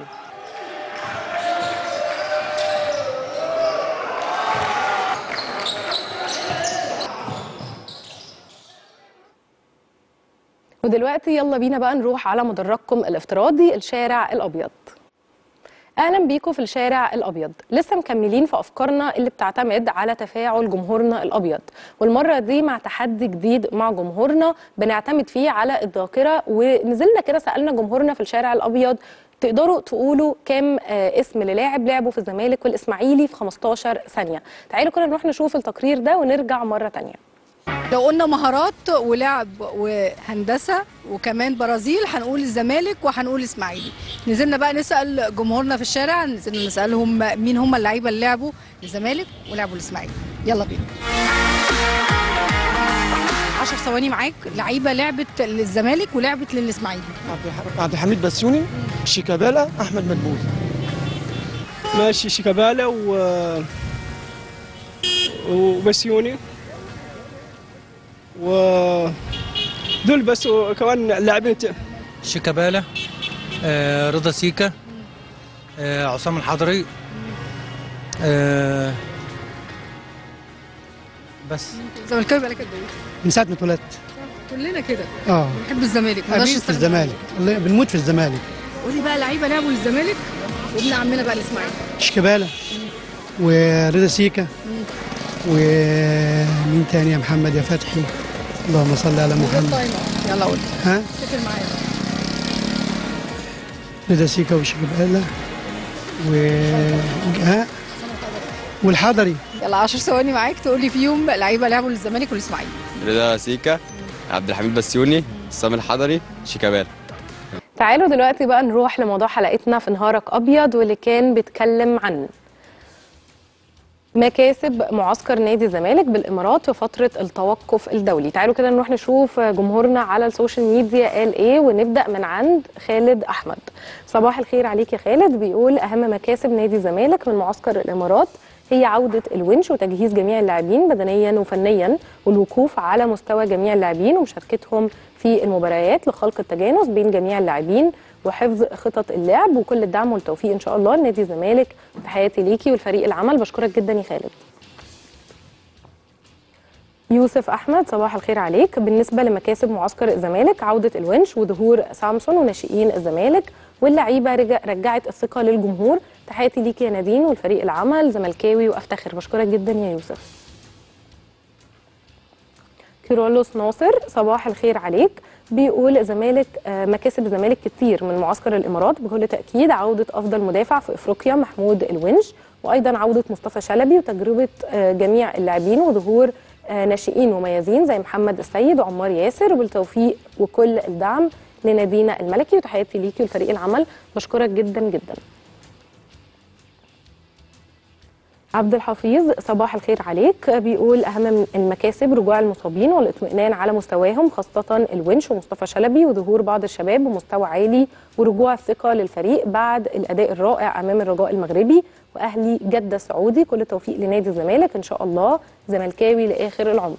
ودلوقتي يلا بينا بقى نروح على مدرجكم الافتراضي الشارع الابيض اهلا بيكم في الشارع الابيض لسه مكملين في افكارنا اللي بتعتمد على تفاعل جمهورنا الابيض والمره دي مع تحدي جديد مع جمهورنا بنعتمد فيه على الذاكره ونزلنا كده سالنا جمهورنا في الشارع الابيض تقدروا تقولوا كام آه، اسم للاعب لعبوا في الزمالك والاسماعيلي في 15 ثانيه تعالوا كده نروح نشوف التقرير ده ونرجع مره تانية لو قلنا مهارات ولعب وهندسه وكمان برازيل هنقول الزمالك وهنقول اسماعيلي نزلنا بقى نسال جمهورنا في الشارع نزلنا نسالهم مين هم اللعيبه اللي لعبوا الزمالك ولعبوا الاسماعيلي يلا بينا 10 ثواني معاك لعيبه لعبت للزمالك ولعبت للاسماعيلي عبد الح- عبد الحميد بسيوني شيكابالا احمد مدبول ماشي شيكابالا و وبسيوني و دول بس وكمان لاعبين ت- شيكابالا آه رضا سيكا آه عصام الحضري آه بس الزمالكاوي بقالك قد ايه؟ من ساعه ما اتولدت كلنا كده اه بنحب الزمالك ما نقدرش حبيبي في نستغنى عنه. الزمالك والله بنموت في الزمالك قولي بقى لعيبه لعبوا للزمالك وابن عمنا بقى الاسماعيلي شيكابالا ورضا سيكا ومين تاني يا محمد يا فتحي اللهم صل على محمد طيب يلا قول ها افتكر معايا رضا سيكا وشيكابالا و ها والحضري يلا 10 ثواني معاك تقولي فيهم لعيبه لعبوا للزمالك والاسماعيلي رضا سيكا عبد الحميد بسيوني سامي الحضري شيكابالا تعالوا دلوقتي بقى نروح لموضوع حلقتنا في نهارك ابيض واللي كان بيتكلم عن مكاسب معسكر نادي الزمالك بالامارات في فتره التوقف الدولي تعالوا كده نروح نشوف جمهورنا على السوشيال ميديا قال ايه ونبدا من عند خالد احمد صباح الخير عليك يا خالد بيقول اهم مكاسب نادي الزمالك من معسكر الامارات هي عودة الونش وتجهيز جميع اللاعبين بدنيا وفنيا والوقوف على مستوى جميع اللاعبين ومشاركتهم في المباريات لخلق التجانس بين جميع اللاعبين وحفظ خطط اللعب وكل الدعم والتوفيق ان شاء الله لنادي الزمالك تحياتي ليكي والفريق العمل بشكرك جدا يا خالد يوسف احمد صباح الخير عليك بالنسبه لمكاسب معسكر الزمالك عوده الونش وظهور سامسون وناشئين الزمالك واللعيبه رجع رجعت الثقه للجمهور تحياتي ليك يا نادين والفريق العمل زملكاوي وافتخر بشكرك جدا يا يوسف كيرولوس ناصر صباح الخير عليك بيقول الزمالك آه، مكاسب الزمالك كتير من معسكر الامارات بكل تاكيد عوده افضل مدافع في افريقيا محمود الونش وايضا عوده مصطفى شلبي وتجربه آه، جميع اللاعبين وظهور آه، ناشئين مميزين زي محمد السيد وعمار ياسر وبالتوفيق وكل الدعم لنادينا الملكي وتحياتي ليكي ولفريق العمل بشكرك جدا جدا عبد الحفيظ صباح الخير عليك بيقول اهم المكاسب رجوع المصابين والاطمئنان على مستواهم خاصه الونش ومصطفى شلبي وظهور بعض الشباب بمستوى عالي ورجوع الثقه للفريق بعد الاداء الرائع امام الرجاء المغربي واهلي جده السعودي كل التوفيق لنادي الزمالك ان شاء الله زملكاوي لاخر العمر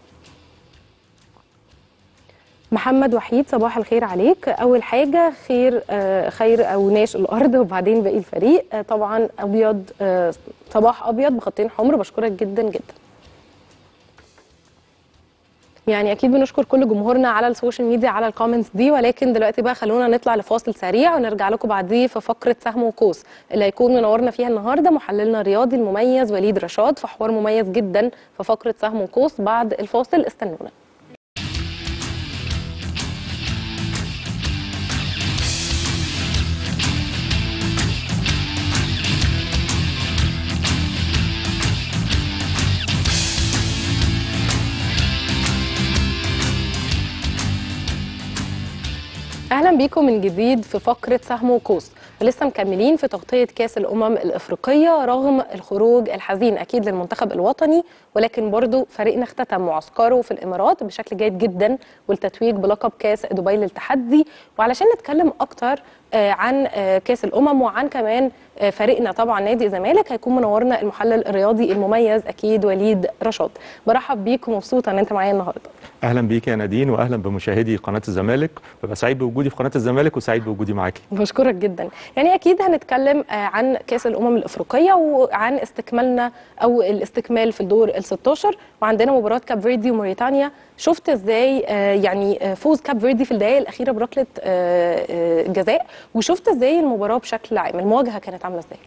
محمد وحيد صباح الخير عليك اول حاجه خير آه خير او ناش الارض وبعدين باقي الفريق آه طبعا ابيض آه صباح ابيض بخطين حمر بشكرك جدا جدا يعني اكيد بنشكر كل جمهورنا على السوشيال ميديا على الكومنتس دي ولكن دلوقتي بقى خلونا نطلع لفاصل سريع ونرجع لكم بعديه في فقره سهم وقوس اللي هيكون منورنا فيها النهارده محللنا الرياضي المميز وليد رشاد في حوار مميز جدا في فقره سهم وقوس بعد الفاصل استنونا اهلا بيكم من جديد في فقره سهم وقوس ولسه مكملين في تغطيه كاس الامم الافريقيه رغم الخروج الحزين اكيد للمنتخب الوطني ولكن برضو فريقنا اختتم معسكره في الامارات بشكل جيد جدا والتتويج بلقب كاس دبي للتحدي وعلشان نتكلم اكتر آه، عن آه، كاس الامم وعن كمان آه، فريقنا طبعا نادي الزمالك هيكون منورنا المحلل الرياضي المميز اكيد وليد رشاد برحب بيك ومبسوطه ان انت معايا النهارده اهلا بيك يا نادين واهلا بمشاهدي قناه الزمالك ببقى سعيد بوجودي في قناه الزمالك وسعيد بوجودي معاكي بشكرك جدا يعني اكيد هنتكلم آه، عن كاس الامم الافريقيه وعن استكمالنا او الاستكمال في الدور ال ال 16 وعندنا مباراه كاب فيردي وموريتانيا شفت ازاي آه، يعني آه، فوز كاب فيردي في الدقائق الاخيره بركله آه، آه، جزاء وشفت ازاي المباراه بشكل عام المواجهه كانت عامله ازاي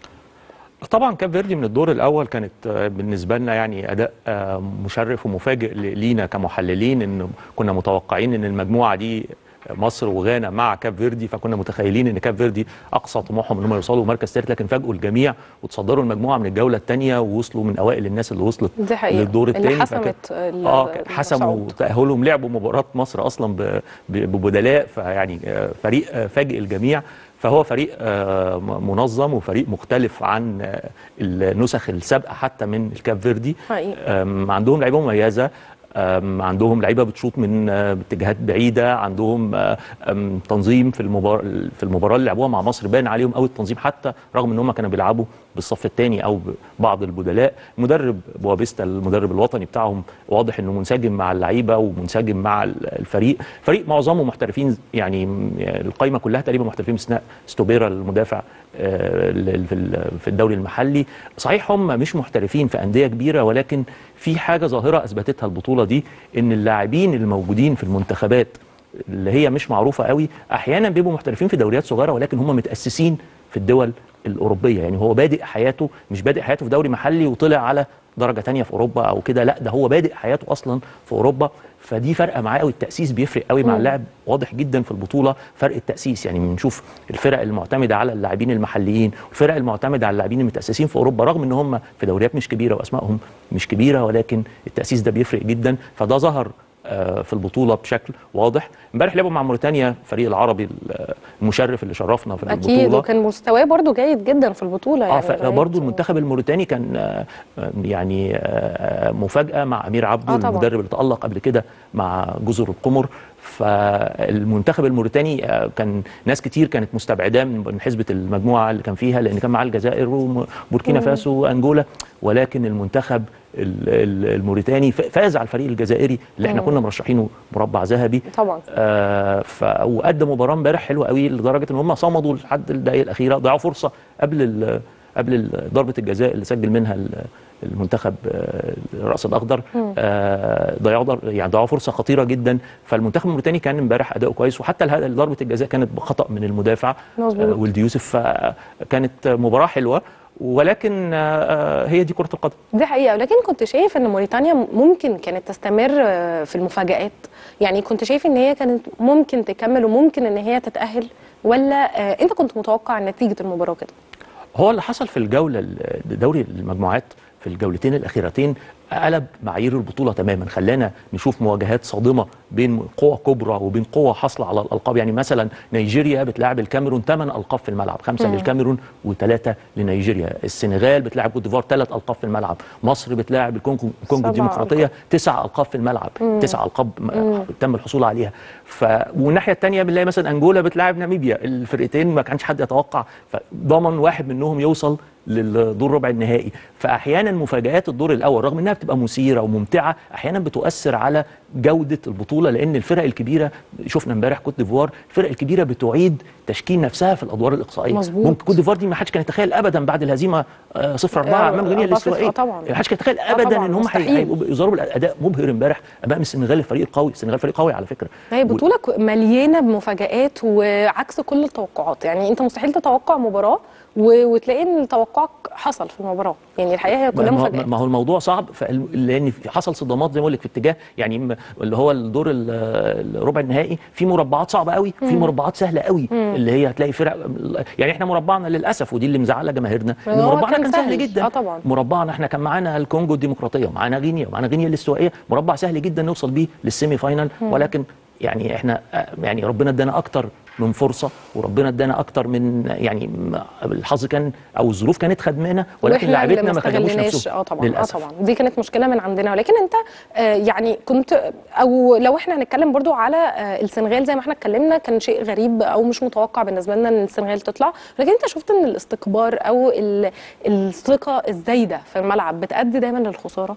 طبعا كاب فيردي من الدور الاول كانت آه، بالنسبه لنا يعني اداء آه، مشرف ومفاجئ ل- لينا كمحللين ان كنا متوقعين ان المجموعه دي مصر وغانا مع كاب فيردي فكنا متخيلين ان كاب فيردي اقصى طموحهم ان هم يوصلوا مركز ثالث لكن فاجئوا الجميع وتصدروا المجموعه من الجوله الثانيه ووصلوا من اوائل الناس اللي وصلت دي حقيقة. للدور اللي الثاني حسمت ال- اه كان حسموا الصعود. تاهلهم لعبوا مباراه مصر اصلا ب- ب- ببدلاء فيعني آه، فريق آه، فاجئ الجميع فهو فريق آه، م- منظم وفريق مختلف عن آه، النسخ السابقه حتى من الكاب فيردي حقيقي. آم، عندهم لعيبه مميزه آم، عندهم لعيبه بتشوط من آه، اتجاهات بعيده عندهم آه، آم، تنظيم في المباراه في المباراه اللي لعبوها مع مصر بان عليهم قوي التنظيم حتى رغم ان هم كانوا بيلعبوا بالصف الثاني او بعض البدلاء مدرب بوابيستا المدرب الوطني بتاعهم واضح انه منسجم مع اللعيبه ومنسجم مع ال- الفريق فريق معظمه محترفين يعني م- القايمه كلها تقريبا محترفين باستثناء ستوبيرا المدافع آه، ال- في ال- في الدوري المحلي صحيح هم مش محترفين في انديه كبيره ولكن في حاجه ظاهره اثبتتها البطوله دي ان اللاعبين الموجودين في المنتخبات اللي هي مش معروفه قوي احيانا بيبقوا محترفين في دوريات صغيره ولكن هم متاسسين في الدول الاوروبيه يعني هو بادئ حياته مش بادئ حياته في دوري محلي وطلع على درجه تانية في اوروبا او كده لا ده هو بادئ حياته اصلا في اوروبا فدي فرقه معاه قوي التاسيس بيفرق قوي مع مم. اللاعب واضح جدا في البطوله فرق التاسيس يعني بنشوف الفرق المعتمده على اللاعبين المحليين والفرق المعتمده على اللاعبين المتاسسين في اوروبا رغم ان هم في دوريات مش كبيره واسمائهم مش كبيره ولكن التاسيس ده بيفرق جدا فده ظهر آه، في البطوله بشكل واضح امبارح لعبوا مع موريتانيا الفريق العربي المشرف اللي شرفنا في اكيد البطوله وكان مستواه برضو جيد جدا في البطوله اه يعني فبرضه المنتخب الموريتاني كان آه، آه، يعني آه، مفاجاه مع امير عبده آه طبعاً. المدرب اللي تالق قبل كده مع جزر القمر فالمنتخب الموريتاني آه، كان ناس كتير كانت مستبعداه من من حسبه المجموعه اللي كان فيها لان كان معاه الجزائر وبوركينا مم. فاسو وانجولا ولكن المنتخب ال- ال- الموريتاني ف- فاز على الفريق الجزائري اللي احنا مم. كنا مرشحينه مربع ذهبي طبعا آه ف... وقدم مباراه امبارح حلوه قوي لدرجه ان هم صمدوا لحد الدقائق الاخيره ضيعوا فرصه قبل ال... قبل ال- ضربه الجزاء اللي سجل منها ال- المنتخب آه، الراس الاخضر مم. آه، ضيعوا ضر... يعني ضيعوا فرصه خطيره جدا فالمنتخب الموريتاني كان امبارح اداؤه كويس وحتى اله- ضربه الجزاء كانت بخطا من المدافع مظبوط. آه، ولد يوسف فكانت مباراه حلوه ولكن آه، آه، هي دي كره القدم دي حقيقة ولكن كنت شايف ان موريتانيا ممكن كانت تستمر آه، في المفاجآت يعني كنت شايف ان هي كانت ممكن تكمل وممكن ان هي تتأهل ولا آه، انت كنت متوقع نتيجة المباراة كده هو اللي حصل في الجوله ال- دوري المجموعات في الجولتين الاخيرتين قلب معايير البطوله تماما خلانا نشوف مواجهات صادمه بين قوى كبرى وبين قوى حاصله على الالقاب يعني مثلا نيجيريا بتلاعب الكاميرون ثمان القاب في الملعب خمسه مم. للكاميرون وثلاثه لنيجيريا السنغال بتلاعب كوت ديفوار ثلاث القاب في الملعب مصر بتلاعب الكونغو الكونغو سبع الديمقراطيه تسع القاب في الملعب مم. تسع القاب م- مم. تم الحصول عليها ف والناحيه الثانيه بنلاقي مثلا انجولا بتلاعب ناميبيا الفرقتين ما كانش حد يتوقع فضمن واحد منهم يوصل للدور ربع النهائي فاحيانا مفاجات الدور الاول رغم انها بتبقى مثيره وممتعه احيانا بتؤثر على جوده البطوله لان الفرق الكبيره شفنا امبارح كوت ديفوار الفرق الكبيره بتعيد تشكيل نفسها في الادوار الاقصائيه مظبوط. ممكن كوت ديفوار دي ما حدش كان يتخيل ابدا بعد الهزيمه 0 4 امام غينيا 4-0 الاستوائيه طبعاً. ما حدش كان يتخيل آه ابدا طبعاً، ان هم مستحيل. هيبقوا يظهروا بالاداء مبهر امبارح امام السنغال الفريق القوي السنغال فريق قوي على فكره هي بطولة ك- مليانة بمفاجآت وعكس كل التوقعات يعني انت مستحيل تتوقع مباراة و- وتلاقي ان توقعك حصل في المباراة يعني الحقيقة هي كلها ما- ما- مفاجآت ما هو الموضوع صعب فال- لان في- حصل صدامات زي ما بقول لك في اتجاه يعني م- اللي هو الدور ال- الربع النهائي في مربعات صعبه قوي في مم. مربعات سهله قوي مم. اللي هي هتلاقي فرق يعني احنا مربعنا للاسف ودي اللي مزعله جماهيرنا ان هو مربعنا كان كان سهل سهل. جدا اه طبعا مربعنا احنا كان معانا الكونجو الديمقراطيه ومعانا غينيا ومعانا غينيا الاستوائيه مربع سهل جدا نوصل بيه للسيمي فاينال مم. ولكن يعني احنا آه، يعني ربنا ادانا اكتر من فرصه وربنا ادانا اكتر من يعني م- الحظ كان او الظروف كانت خدمانا ولكن وإحنا اللي لعيبتنا ما خدموش استغلناش. نفسهم اه طبعا للاسف اه طبعا دي كانت مشكله من عندنا ولكن انت آه يعني كنت او لو احنا هنتكلم برضو على آه السنغال زي ما احنا اتكلمنا كان شيء غريب او مش متوقع بالنسبه لنا ان السنغال تطلع لكن انت شفت ان الاستكبار او ال- الثقه الزايده في الملعب بتؤدي دايما للخساره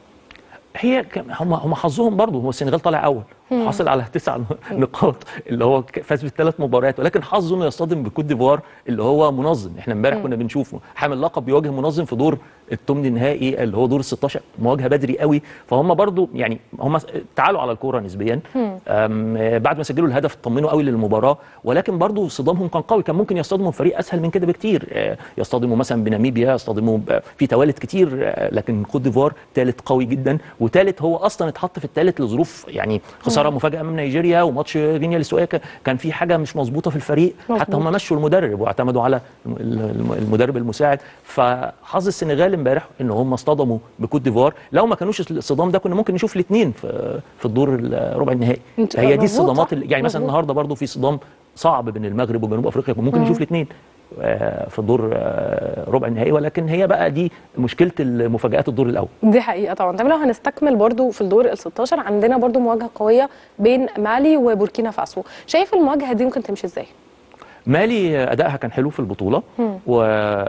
هي ك- هم هم حظهم برضه هو السنغال طالع اول مم. حاصل على تسع نقاط اللي هو ك- فاز بالثلاث مباريات ولكن حظه انه يصطدم بكوت ديفوار اللي هو منظم احنا امبارح مم. كنا بنشوفه حامل لقب بيواجه منظم في دور الثمن النهائي اللي هو دور ال 16 مواجهه بدري قوي فهم برضو يعني هم تعالوا على الكوره نسبيا مم. أم، بعد ما سجلوا الهدف اطمنوا قوي للمباراه ولكن برضو صدامهم كان قوي كان ممكن يصطدموا بفريق اسهل من كده بكتير آه، يصطدموا مثلا بناميبيا يصطدموا ب- في توالت كتير آه، لكن كوت ديفوار ثالث قوي جدا وثالث هو اصلا اتحط في الثالث لظروف يعني خساره مم. مفاجاه من نيجيريا وماتش غينيا الاستوائيه ك- كان في حاجه مش مظبوطه في الفريق حتى مظبوط. هم مشوا المدرب واعتمدوا على الم- الم- المدرب المساعد فحظ السنغال امبارح ان هم اصطدموا بكوت ديفوار لو ما كانوش الصدام ده كنا ممكن نشوف الاثنين في في الدور الربع النهائي انت- هي دي مظبوط، الصدامات صح. اللي يعني مثلا مظبوط. النهارده برضو في صدام صعب بين المغرب وجنوب افريقيا ممكن مم. نشوف الاثنين في الدور آه، ربع النهائي ولكن هي بقى دي مشكله المفاجات الدور الاول دي حقيقة طبعا طب لو هنستكمل برضو في الدور ال 16 عندنا برضو مواجهة قوية بين مالي وبوركينا فاسو شايف المواجهة دي ممكن تمشي ازاي؟ مالي ادائها كان حلو في البطوله مم. و...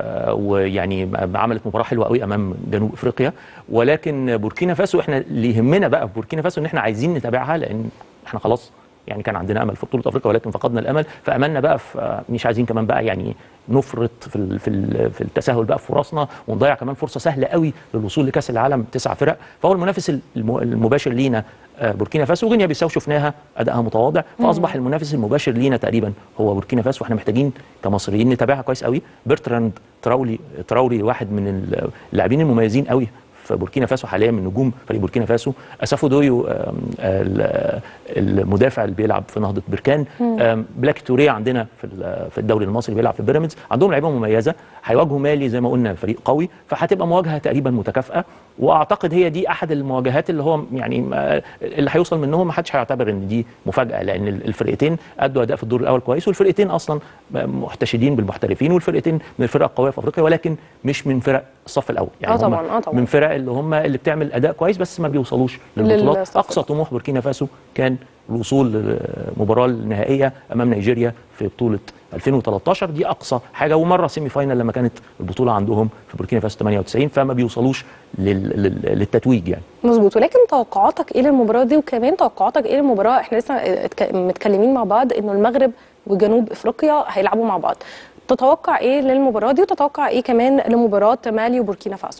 ويعني عملت مباراه حلوه قوي امام جنوب افريقيا ولكن بوركينا فاسو احنا اللي يهمنا بقى في بوركينا فاسو ان احنا عايزين نتابعها لان احنا خلاص يعني كان عندنا امل في بطوله افريقيا ولكن فقدنا الامل فاملنا بقى في مش عايزين كمان بقى يعني نفرط في ال- في ال- في التساهل بقى في فرصنا ونضيع كمان فرصه سهله قوي للوصول لكاس العالم تسع فرق فهو المنافس الم- المباشر لينا آه، بوركينا فاسو وغينيا بيساو شفناها ادائها متواضع فاصبح المنافس المباشر لينا تقريبا هو بوركينا فاسو واحنا محتاجين كمصريين نتابعها كويس قوي برتراند تراولي تراولي واحد من اللاعبين المميزين قوي في بوركينا فاسو حاليا من نجوم فريق بوركينا فاسو اسافو دويو آم، ال- المدافع اللي بيلعب في نهضه بركان مم. آم، بلاك توريه عندنا في ال- في الدوري المصري بيلعب في بيراميدز عندهم لعيبه مميزه هيواجهوا مالي زي ما قلنا فريق قوي فهتبقى مواجهه تقريبا متكافئه واعتقد هي دي احد المواجهات اللي هو يعني ما- اللي هيوصل منهم ما حدش هيعتبر ان دي مفاجاه لان ال- الفرقتين ادوا اداء في الدور الاول كويس والفرقتين اصلا محتشدين بالمحترفين والفرقتين من الفرق القويه في افريقيا ولكن مش من فرق الصف الاول آه هم طبعاً، آه طبعاً. من فرق اللي هم اللي بتعمل اداء كويس بس ما بيوصلوش للبطولات للصف اقصى طموح بوركينا فاسو كان الوصول للمباراه النهائيه امام نيجيريا في بطوله 2013 دي اقصى حاجه ومره سيمي فاينل لما كانت البطوله عندهم في بوركينا فاسو 98 فما بيوصلوش لل... لل... للتتويج يعني مظبوط ولكن توقعاتك ايه للمباراه دي وكمان توقعاتك ايه للمباراه احنا لسه اتك- متكلمين مع بعض انه المغرب وجنوب افريقيا هيلعبوا مع بعض تتوقع ايه للمباراه دي وتتوقع ايه كمان لمباراه مالي وبوركينا فاسو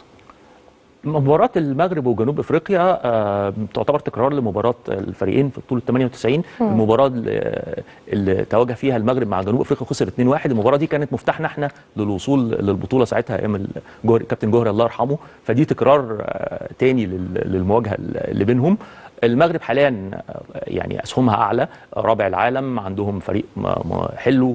مباراة المغرب وجنوب افريقيا آه، تعتبر تكرار لمباراة الفريقين في بطولة 98 مم. المباراة اللي, اللي تواجه فيها المغرب مع جنوب افريقيا خسر 2-1 المباراة دي كانت مفتاحنا احنا للوصول للبطولة ساعتها ايام الجوهري كابتن جوهري الله يرحمه فدي تكرار آه، تاني لل- للمواجهة اللي بينهم المغرب حاليا آه، يعني اسهمها اعلى رابع العالم عندهم فريق م- م- حلو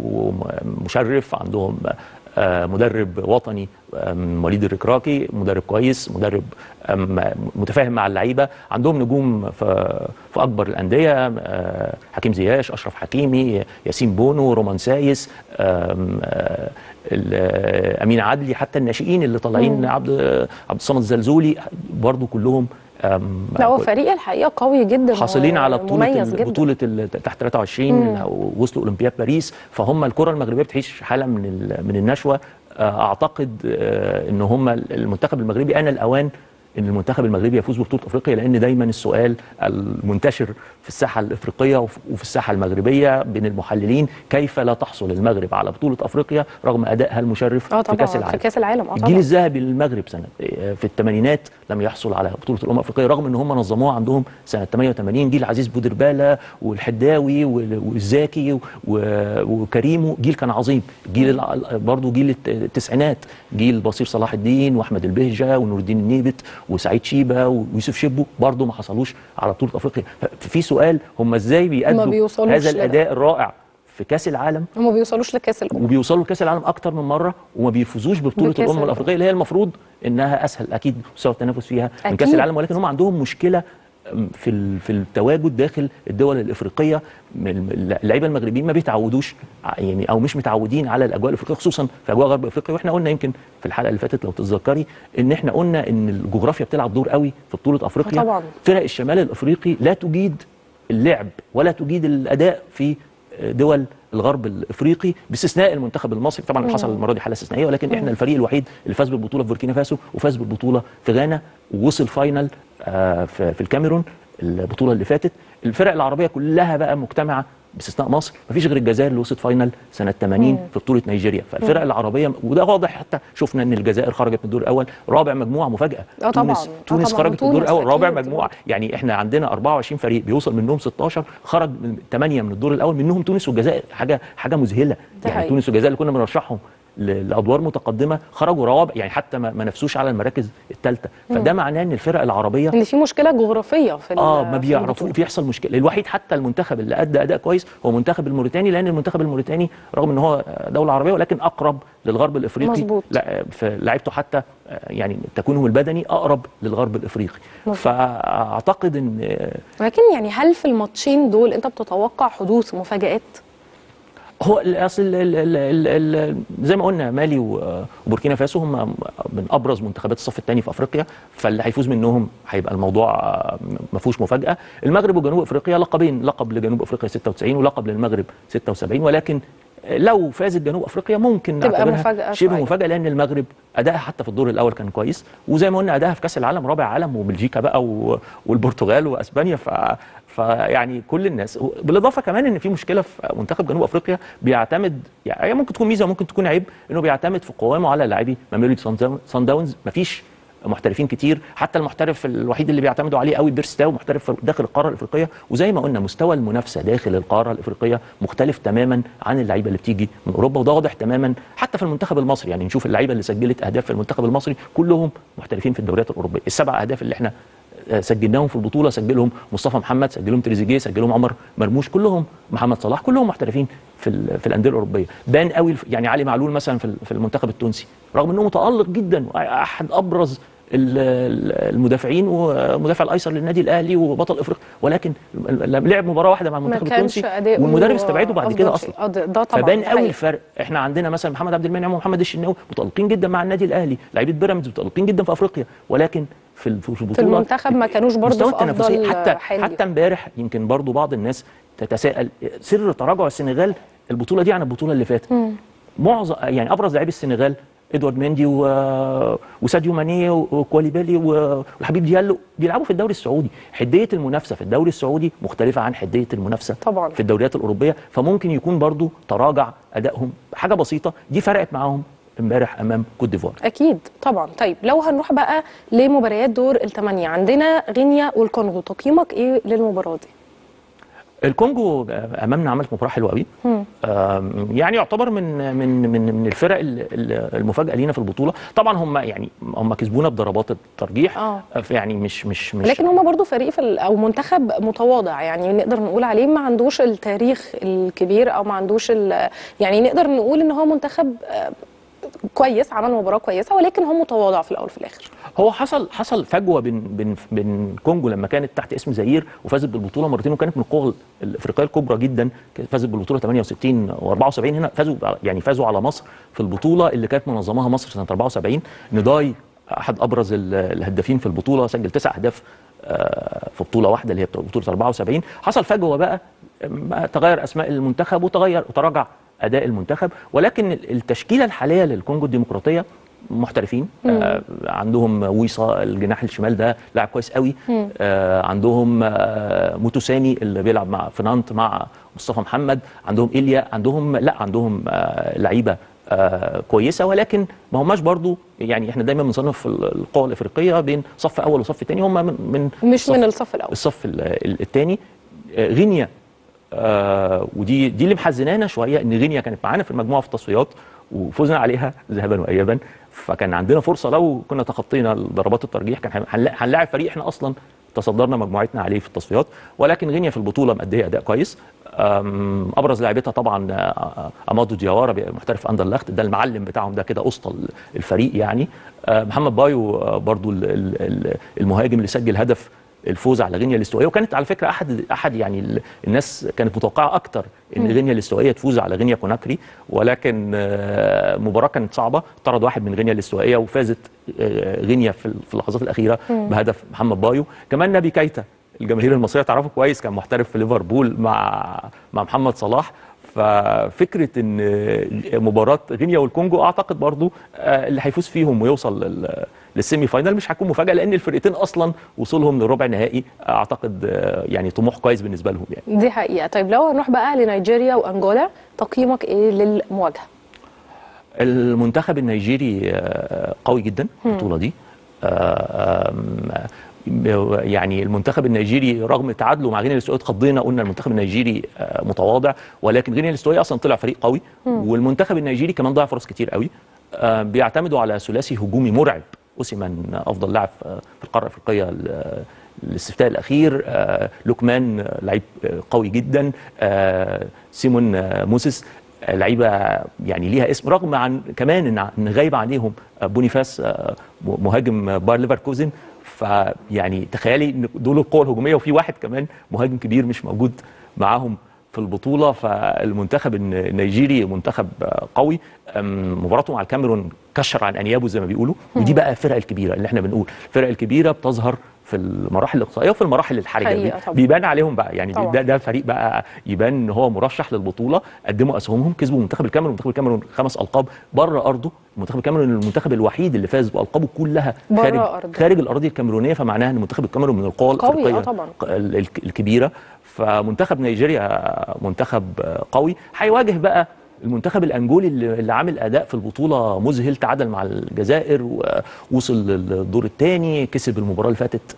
ومشرف عندهم آه، مدرب وطني آم، وليد الركراكي مدرب كويس مدرب آم، متفاهم مع اللعيبه عندهم نجوم في في اكبر الانديه آه، حكيم زياش اشرف حكيمي ياسين بونو رومان سايس آم، آه، ال- آه، امين عدلي حتى الناشئين اللي طالعين مم. عبد عبد الصمد الزلزولي برضو كلهم آم، لا هو فريق الحقيقه قوي جدا حاصلين على بطوله مميز ال- جدا بطوله ال- تحت 23 مم. أو وصلوا اولمبياد باريس فهم الكره المغربيه بتعيش حاله من ال- من النشوه آه، اعتقد آه، ان هم المنتخب المغربي انا الاوان ان المنتخب المغربي يفوز ببطوله افريقيا لان دايما السؤال المنتشر في الساحه الافريقيه وف- وفي الساحه المغربيه بين المحللين كيف لا تحصل المغرب على بطوله افريقيا رغم ادائها المشرف اه في كاس طبعا العالم في كاس العالم اه الجيل طبعا الذهبي للمغرب سنه في الثمانينات لم يحصل على بطوله الامم الافريقيه رغم ان هم نظموها عندهم سنه 88 جيل عزيز بودرباله والحداوي وال- والزاكي و- وكريمو جيل كان عظيم جيل الع- برضه جيل الت- التسعينات جيل بصير صلاح الدين واحمد البهجه ونور الدين النيبت وسعيد شيبه ويوسف شبو برضه ما حصلوش على بطوله افريقيا ففي سؤال هم ازاي بيأدوا بيوصلوش هذا لده. الاداء الرائع في كاس العالم هم ما بيوصلوش لكاس الامم وبيوصلوا لكاس العالم اكتر من مره وما بيفوزوش ببطوله بكأس الامم العالم. الافريقيه اللي هي المفروض انها اسهل اكيد مستوى التنافس فيها من كاس أكيد. العالم ولكن هم عندهم مشكله أم، في ال- في التواجد داخل الدول الافريقيه من- اللعيبه المغربيين ما بيتعودوش ع- يعني او مش متعودين على الاجواء الافريقيه خصوصا في اجواء غرب افريقيا واحنا قلنا يمكن في الحلقه اللي فاتت لو تتذكري ان احنا قلنا ان الجغرافيا بتلعب دور قوي في بطوله افريقيا طبعاً. فرق الشمال الافريقي لا تجيد اللعب ولا تجيد الاداء في دول الغرب الافريقي باستثناء المنتخب المصري طبعا اللي حصل مم. المره دي حاله استثنائيه ولكن مم. احنا الفريق الوحيد اللي فاز بالبطوله في بوركينا فاسو وفاز بالبطوله في غانا ووصل فاينل آه، في في الكاميرون البطوله اللي فاتت الفرق العربيه كلها بقى مجتمعه باستثناء مصر مفيش غير الجزائر اللي وصلت فاينل سنه 80 في بطوله نيجيريا فالفرق مم. العربيه وده واضح حتى شفنا ان الجزائر خرجت من الدور الاول رابع مجموعه مفاجاه آه طبعاً. تونس آه تونس طبعاً. خرجت من الدور تونس الاول رابع أكيد. مجموعه يعني احنا عندنا 24 فريق بيوصل منهم 16 خرج من 8 من الدور الاول منهم تونس والجزائر حاجه حاجه مذهله يعني حقيقي. تونس والجزائر اللي كنا بنرشحهم ل- لادوار متقدمه خرجوا روابع يعني حتى ما ما نفسوش على المراكز الثالثه فده مم. معناه ان الفرق العربيه ان في مشكله جغرافيه في ال- اه ما في بيعرفوا البطولة. بيحصل مشكله الوحيد حتى المنتخب اللي ادى اداء كويس هو منتخب الموريتاني لان المنتخب الموريتاني رغم ان هو دوله عربيه ولكن اقرب للغرب الافريقي مظبوط. لا في لعيبته حتى آه، يعني تكوينهم البدني اقرب للغرب الافريقي مظبوط. فاعتقد ان آه، ولكن يعني هل في الماتشين دول انت بتتوقع حدوث مفاجآت؟ هو الاصل ال- ال- ال- ال- زي ما قلنا مالي و- وبوركينا فاسو هم من ابرز منتخبات الصف الثاني في افريقيا فاللي هيفوز منهم هيبقى الموضوع آه، ما فيهوش مفاجاه المغرب وجنوب افريقيا لقبين لقب لجنوب افريقيا 96 ولقب للمغرب 76 ولكن لو فازت جنوب افريقيا ممكن تبقى نعتبرها مفاجأة شبه شوية. مفاجاه لان المغرب ادائها حتى في الدور الاول كان كويس وزي ما قلنا ادائها في كاس العالم رابع عالم وبلجيكا بقى و- والبرتغال واسبانيا ف فيعني كل الناس بالاضافه كمان ان في مشكله في منتخب جنوب افريقيا بيعتمد يعني هي ممكن تكون ميزه وممكن تكون عيب انه بيعتمد في قوامه على لاعبي ماميلودي سان داونز مفيش محترفين كتير حتى المحترف الوحيد اللي بيعتمدوا عليه قوي بيرستاو محترف داخل القاره الافريقيه وزي ما قلنا مستوى المنافسه داخل القاره الافريقيه مختلف تماما عن اللعيبه اللي بتيجي من اوروبا وده واضح تماما حتى في المنتخب المصري يعني نشوف اللعيبه اللي سجلت اهداف في المنتخب المصري كلهم محترفين في الدوريات الاوروبيه السبع اهداف اللي احنا آه، سجلناهم في البطوله سجلهم مصطفى محمد سجلهم تريزيجيه سجلهم عمر مرموش كلهم محمد صلاح كلهم محترفين في ال- في الانديه الاوروبيه بان قوي الف- يعني علي معلول مثلا في ال- في المنتخب التونسي رغم انه متالق جدا احد ابرز ال- ال- المدافعين ومدافع الايسر للنادي الاهلي وبطل افريقيا ولكن ل- لعب مباراه واحده مع ما المنتخب كانش التونسي اداؤه والمدرب استبعده بعد أفضل كده شيء. اصلا آه، ده ده طبعا فبان ده قوي حقيقي. الفرق احنا عندنا مثلا محمد عبد المنعم ومحمد الشناوي متالقين جدا مع النادي الاهلي لعيبه بيراميدز متالقين جدا في افريقيا ولكن في ال- في البطوله في المنتخب ما كانوش برضه مستوى في التنافسيه افضل حتى حال حتى امبارح يمكن برضو بعض الناس تتساءل سر تراجع السنغال البطوله دي عن البطوله اللي فاتت مم. معظم يعني ابرز لاعبي السنغال ادوارد مندي و... وساديو ماني وكوليبالي و- وحبيب ديالو بيلعبوا في الدوري السعودي حديه المنافسه في الدوري السعودي مختلفه عن حديه المنافسه طبعا في الدوريات الاوروبيه فممكن يكون برضو تراجع ادائهم حاجه بسيطه دي فرقت معاهم امبارح امام كوت ديفوار اكيد طبعا طيب لو هنروح بقى لمباريات دور الثمانيه عندنا غينيا والكونغو تقييمك ايه للمباراه دي؟ الكونجو امامنا عملت مباراه حلوه قوي مم. آم، يعني يعتبر من من من من الفرق ال- ال- المفاجاه لينا في البطوله طبعا هم يعني هم كسبونا بضربات الترجيح اه يعني مش مش مش لكن هم برضو فريق في ال- او منتخب متواضع يعني نقدر نقول عليه ما عندوش التاريخ الكبير او ما عندوش ال- يعني نقدر نقول ان هو منتخب آه، كويس عمل مباراه كويسه ولكن هو متواضع في الاول وفي الاخر هو حصل حصل فجوه بين بين بين كونجو لما كانت تحت اسم زئير وفازت بالبطوله مرتين وكانت من القوى الافريقيه الكبرى جدا كانت فازت بالبطوله 68 و74 هنا فازوا يعني فازوا على مصر في البطوله اللي كانت منظماها مصر سنه 74 نداي احد ابرز ال- الهدافين في البطوله سجل تسع اهداف آه، في بطوله واحده اللي هي بطوله 74 حصل فجوه بقى آم، تغير اسماء المنتخب وتغير وتراجع اداء المنتخب ولكن التشكيله الحاليه للكونجو الديمقراطيه محترفين آه عندهم ويصا الجناح الشمال ده لاعب كويس قوي مم. آه عندهم آه موتوساني اللي بيلعب مع فنانت مع مصطفى محمد عندهم ايليا عندهم لا عندهم آه لعيبه آه كويسه ولكن ما هماش برضو يعني احنا دايما بنصنف القوى الافريقيه بين صف اول وصف ثاني هم من من مش صف من الصف الاول الصف الثاني غينيا آه ودي دي اللي محزنانا شويه ان غينيا كانت معانا في المجموعه في التصفيات وفزنا عليها ذهابا وايابا فكان عندنا فرصه لو كنا تخطينا ضربات الترجيح كان هنلا- هنلاعب فريق احنا اصلا تصدرنا مجموعتنا عليه في التصفيات ولكن غينيا في البطوله مأديه اداء كويس أم، ابرز لاعبتها طبعا آه، امادو دياوارا محترف اندرلخت ده المعلم بتاعهم ده كده اسطى الفريق يعني آه، محمد بايو آه، برضو ال- ال- ال- المهاجم اللي سجل هدف الفوز على غينيا الاستوائيه وكانت على فكره احد احد يعني ال- الناس كانت متوقعه اكتر ان مم. غينيا الاستوائيه تفوز على غينيا كوناكري ولكن آه، المباراه كانت صعبه طرد واحد من غينيا الاستوائيه وفازت آه، غينيا في ال- في اللحظات الاخيره مم. بهدف محمد بايو كمان نبي كايتا الجماهير المصريه تعرفه كويس كان محترف في ليفربول مع مع محمد صلاح ففكره ان مباراه غينيا والكونجو اعتقد برضو آه، اللي هيفوز فيهم ويوصل لل- للسيمي فاينال مش هتكون مفاجاه لان الفرقتين اصلا وصولهم للربع نهائي اعتقد آه، يعني طموح كويس بالنسبه لهم يعني دي حقيقه طيب لو هنروح بقى لنيجيريا وانجولا تقييمك ايه للمواجهه المنتخب النيجيري آه، قوي جدا في البطوله دي آه، آم، يعني المنتخب النيجيري رغم تعادله مع غينيا الاستوائيه اتخضينا قلنا المنتخب النيجيري آه، متواضع ولكن غينيا الاستوائيه اصلا طلع فريق قوي والمنتخب النيجيري كمان ضيع فرص كتير قوي آه، بيعتمدوا على ثلاثي هجومي مرعب اوسيمان افضل لاعب آه، في القاره الافريقيه ال- الاستفتاء الاخير آه، لوكمان آه، لعيب آه، قوي جدا آه، سيمون آه، موسيس آه، لعيبه يعني ليها اسم رغم عن كمان ان إن غايب عليهم آه، بونيفاس آه، مهاجم باير ليفركوزن فيعني تخيلي ان دول القوه الهجوميه وفي واحد كمان مهاجم كبير مش موجود معاهم في البطوله فالمنتخب الن- النيجيري منتخب آه، قوي أم، مباراته مع الكاميرون كشر عن انيابه زي ما بيقولوا ودي بقى الفرق الكبيره اللي احنا بنقول الفرق الكبيره بتظهر في المراحل الاقصائيه وفي المراحل الحرجه حقيقة بي- طبعاً. بيبان عليهم بقى يعني طبعاً. ده ده فريق بقى يبان ان هو مرشح للبطوله قدموا اسهمهم كسبوا منتخب الكاميرون منتخب الكاميرون خمس القاب بره ارضه منتخب الكاميرون المنتخب الوحيد اللي فاز بالقابه كلها بره خارج أرضه. خارج الاراضي الكاميرونيه فمعناها ان منتخب الكاميرون من القوى قوي، آه الافريقيه طبعاً. ال- ال- الكبيره فمنتخب نيجيريا منتخب قوي هيواجه بقى المنتخب الانجولي اللي اللي عامل اداء في البطوله مذهل تعادل مع الجزائر ووصل للدور الثاني كسب المباراه اللي فاتت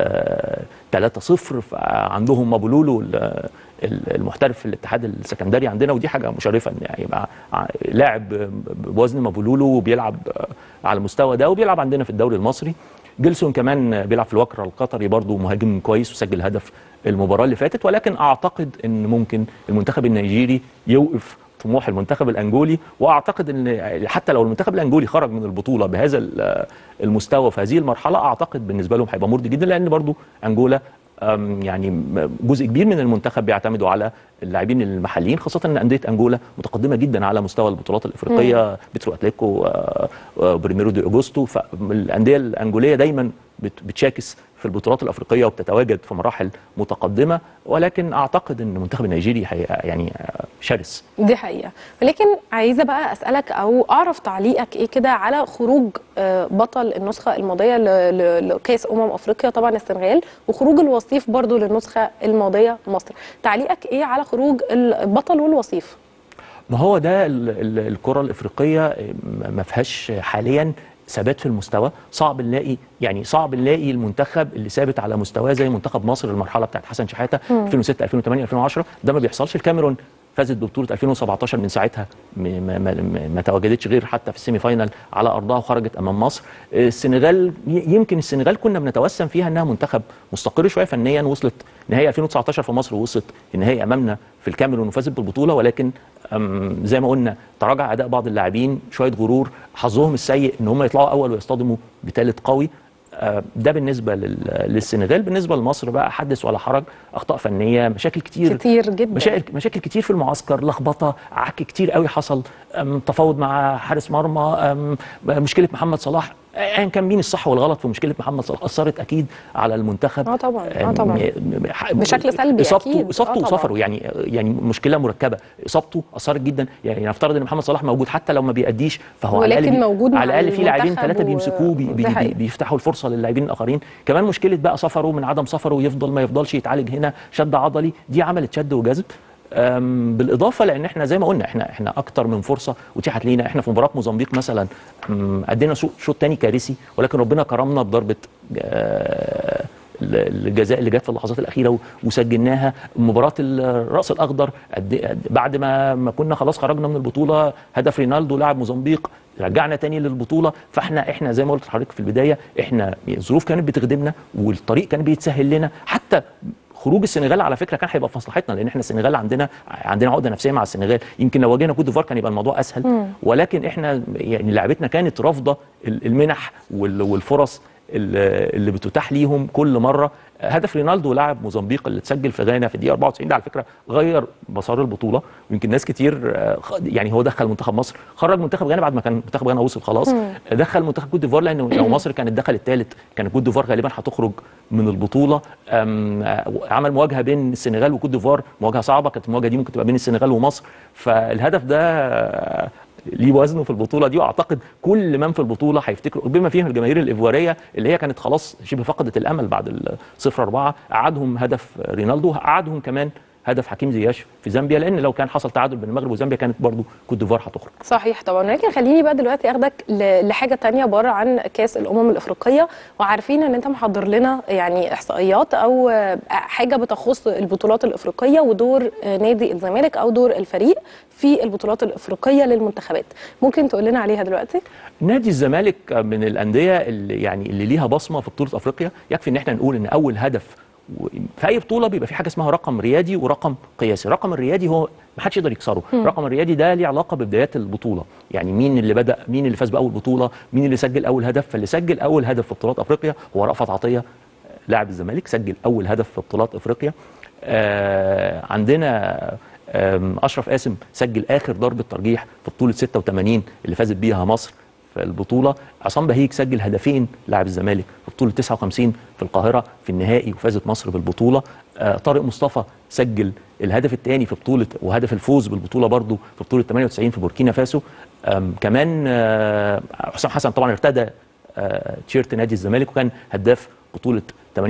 آه، 3-0 فعندهم مابولولو ال- ال- المحترف في الاتحاد السكندري عندنا ودي حاجه مشرفه ان يعني يبقى ع- لاعب بوزن مابولولو وبيلعب آه، على المستوى ده وبيلعب عندنا في الدوري المصري جيلسون كمان بيلعب في الوكر القطري برضه مهاجم كويس وسجل هدف المباراه اللي فاتت ولكن اعتقد ان ممكن المنتخب النيجيري يوقف طموح المنتخب الانجولي واعتقد ان حتى لو المنتخب الانجولي خرج من البطوله بهذا ال- المستوى في هذه المرحله اعتقد بالنسبه لهم هيبقى مرضي جدا لان برضو انجولا أم، يعني م- جزء كبير من المنتخب بيعتمدوا على اللاعبين المحليين خاصه ان انديه انجولا متقدمه جدا على مستوى البطولات الافريقيه بترو اتليكو آه، آه، بريميرو دي اوجوستو فالانديه الانجوليه دايما بت- بتشاكس في البطولات الافريقيه وبتتواجد في مراحل متقدمه ولكن اعتقد ان المنتخب النيجيري هي يعني آه، شرس دي حقيقة ولكن عايزة بقى أسألك أو أعرف تعليقك إيه كده على خروج آه، بطل النسخة الماضية ل- ل- لكأس أمم أفريقيا طبعا السنغال وخروج الوصيف برضو للنسخة الماضية مصر تعليقك إيه على خروج البطل والوصيف ما هو ده ال- ال- الكره الافريقيه م- ما فيهاش حاليا ثبات في المستوى صعب نلاقي يعني صعب نلاقي المنتخب اللي ثابت على مستواه زي منتخب مصر المرحله بتاعت حسن شحاته 2006 2008 2010 ده ما بيحصلش الكاميرون فازت ببطوله 2017 من ساعتها م- ما, ما, ما, ما تواجدتش غير حتى في السيمي فاينال على ارضها وخرجت امام مصر السنغال ي- يمكن السنغال كنا بنتوسم فيها انها منتخب مستقر شويه فنيا وصلت نهائي 2019 في مصر ووصلت النهائي امامنا في الكاميرون وفازت بالبطوله ولكن أم، زي ما قلنا تراجع اداء بعض اللاعبين شويه غرور حظهم السيء ان هم يطلعوا اول ويصطدموا بثالث قوي آه، ده بالنسبه لل- للسنغال بالنسبه لمصر بقى حدث ولا حرج اخطاء فنيه مشاكل كتير كتير جدا مشاكل مشاكل كتير في المعسكر لخبطه عك كتير قوي حصل أم، تفاوض مع حارس مرمى أم، مشكله محمد صلاح ايا كان مين الصح والغلط في مشكله محمد صلاح اثرت اكيد على المنتخب اه طبعا اه أم، طبعا م- ح- بشكل سلبي اصابته أكيد. اصابته آه طبعاً. وسفره يعني يعني مشكله مركبه اصابته اثرت جدا يعني نفترض ان محمد صلاح موجود حتى لو ما بيأديش فهو على ولكن الأقل بي- موجود مع على الاقل في لاعبين المنتخب ثلاثه و- بيمسكوه بي بي ده بي حقيقي. بيفتحوا الفرصه للاعبين الاخرين كمان مشكله بقى سفره من عدم سفره يفضل ما يفضلش يتعالج هنا شد عضلي دي عملت شد وجذب أم، بالاضافه لان احنا زي ما قلنا احنا احنا اكتر من فرصه اتيحت لينا احنا في مباراه موزمبيق مثلا أم، ادينا شوط شوط تاني كارثي ولكن ربنا كرمنا بضربه آه، الجزاء اللي جت في اللحظات الاخيره و- وسجلناها مباراه الراس الاخضر قد- قد- بعد ما ما كنا خلاص خرجنا من البطوله هدف رينالدو لاعب موزمبيق رجعنا تاني للبطوله فاحنا احنا زي ما قلت لحضرتك في البدايه احنا الظروف كانت بتخدمنا والطريق كان بيتسهل لنا حتى خروج السنغال على فكره كان هيبقى في مصلحتنا لان احنا السنغال عندنا عندنا عقده نفسيه مع السنغال يمكن لو واجهنا كوت ديفوار كان يبقى الموضوع اسهل ولكن احنا يعني لعبتنا كانت رافضه ال- المنح وال- والفرص ال- اللي بتتاح ليهم كل مره هدف رينالدو لاعب موزمبيق اللي اتسجل في غانا في الدقيقه 94 ده على فكره غير مسار البطوله ويمكن ناس كتير آه، خ- يعني هو دخل منتخب مصر خرج منتخب غانا بعد ما كان منتخب غانا وصل خلاص مم. دخل منتخب كوت ديفوار لانه لو مصر كانت دخل الثالث كانت كوت ديفوار غالبا هتخرج من البطوله أم، آه، عمل مواجهه بين السنغال وكوت ديفوار مواجهه صعبه كانت المواجهه دي ممكن تبقى بين السنغال ومصر فالهدف ده آه، ليه وزنه في البطوله دي واعتقد كل من في البطوله هيفتكروا بما فيهم الجماهير الايفواريه اللي هي كانت خلاص شبه فقدت الامل بعد الصفر أربعة قعدهم هدف رينالدو قعدهم كمان هدف حكيم زياش في زامبيا لان لو كان حصل تعادل بين المغرب وزامبيا كانت برضو كوت ديفوار هتخرج صحيح طبعا ولكن خليني بقى دلوقتي اخدك ل- لحاجه تانية بره عن كاس الامم الافريقيه وعارفين ان انت محضر لنا يعني احصائيات او آه، حاجه بتخص البطولات الافريقيه ودور آه، نادي الزمالك او دور الفريق في البطولات الافريقيه للمنتخبات ممكن تقول لنا عليها دلوقتي نادي الزمالك من الانديه اللي يعني اللي ليها بصمه في بطوله افريقيا يكفي ان احنا نقول ان اول هدف و- في اي بطوله بيبقى في حاجه اسمها رقم ريادي ورقم قياسي الرقم الريادي هو ما حدش يقدر يكسره مم. الرقم الريادي ده ليه علاقه ببدايات البطوله يعني مين اللي بدا مين اللي فاز باول بطوله مين اللي سجل اول هدف فاللي سجل اول هدف في بطولات افريقيا هو رأفت عطيه لاعب الزمالك سجل اول هدف في بطولات افريقيا آه عندنا آم، اشرف قاسم سجل اخر ضربه ترجيح في بطوله 86 اللي فازت بيها مصر في البطوله عصام بهيج سجل هدفين لاعب الزمالك في بطوله 59 في القاهره في النهائي وفازت مصر بالبطوله آه طارق مصطفى سجل الهدف الثاني في بطوله وهدف الفوز بالبطوله برضو في بطوله 98 في بوركينا فاسو آم، كمان آه حسام حسن طبعا ارتدى آه، تيشيرت نادي الزمالك وكان هداف بطوله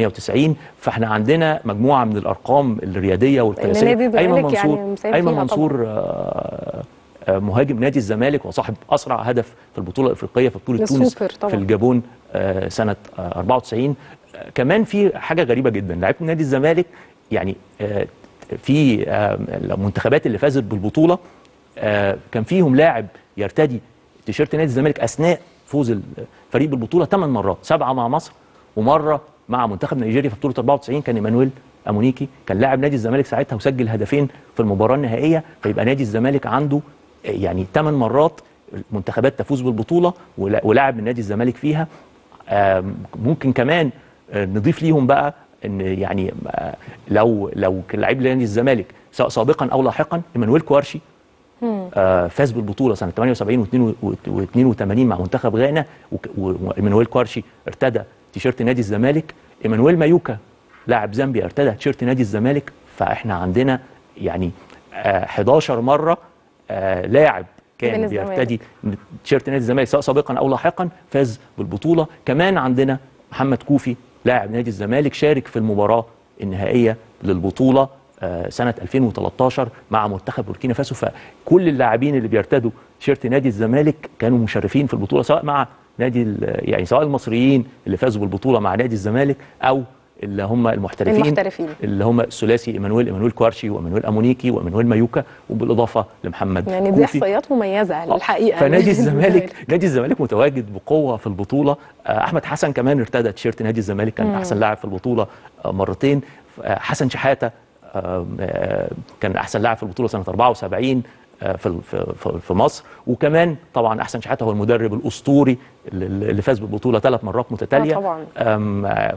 98 فاحنا عندنا مجموعه من الارقام الرياضيه والقياسيه نادي الزمالك ايمن يعني منصور مساهم ايمن فيها منصور آه، آه، مهاجم نادي الزمالك وصاحب اسرع هدف في البطوله الافريقيه في بطوله تونس السوبر طبعاً. في الجابون آه، سنه آه، 94 آه، كمان في حاجه غريبه جدا لعيبه نادي الزمالك يعني آه، في آه، المنتخبات اللي فازت بالبطوله آه، كان فيهم لاعب يرتدي تيشيرت نادي الزمالك اثناء فوز الفريق بالبطوله ثمان مرات سبعه مع مصر ومره مع منتخب نيجيريا في بطوله 94 كان ايمانويل امونيكي كان لاعب نادي الزمالك ساعتها وسجل هدفين في المباراه النهائيه فيبقى نادي الزمالك عنده آه، يعني ثمان مرات منتخبات تفوز بالبطوله ولا- ولاعب من نادي الزمالك فيها آم، ممكن كمان آه، نضيف ليهم بقى ان يعني آه، لو لو كان لعيب نادي الزمالك سواء سابقا او لاحقا ايمانويل كوارشي آه، فاز بالبطوله سنه 78 و82 مع منتخب غانا وك- و- وايمانويل كوارشي ارتدى تيشيرت نادي الزمالك ايمانويل مايوكا لاعب زامبيا ارتدى تيشيرت نادي الزمالك فاحنا عندنا يعني آه، 11 مره آه، لاعب من كان الزمالك. بيرتدي تيشيرت نادي الزمالك سواء سابقا او لاحقا فاز بالبطوله كمان عندنا محمد كوفي لاعب نادي الزمالك شارك في المباراه النهائيه للبطوله آه، سنه 2013 مع منتخب بوركينا فاسو فكل اللاعبين اللي بيرتدوا تيشيرت نادي الزمالك كانوا مشرفين في البطوله سواء مع نادي ال- يعني سواء المصريين اللي فازوا بالبطوله مع نادي الزمالك او اللي هم المحترفين المحترفين. اللي هم الثلاثي ايمانويل ايمانويل كوارشي وايمانويل امونيكي وايمانويل مايوكا وبالاضافه لمحمد يعني دي كوفي. احصائيات مميزه الحقيقه فنادي الزمالك نادي الزمالك متواجد بقوه في البطوله آه، احمد حسن كمان ارتدى تيشيرت نادي الزمالك كان مم. احسن لاعب في البطوله آه، مرتين آه، حسن شحاته آه، آه، كان احسن لاعب في البطوله سنه 74 آه، في في في- في مصر وكمان طبعا احسن شحاته هو المدرب الاسطوري اللي اللي فاز بالبطوله ثلاث مرات متتاليه آه، طبعا. آم، آه،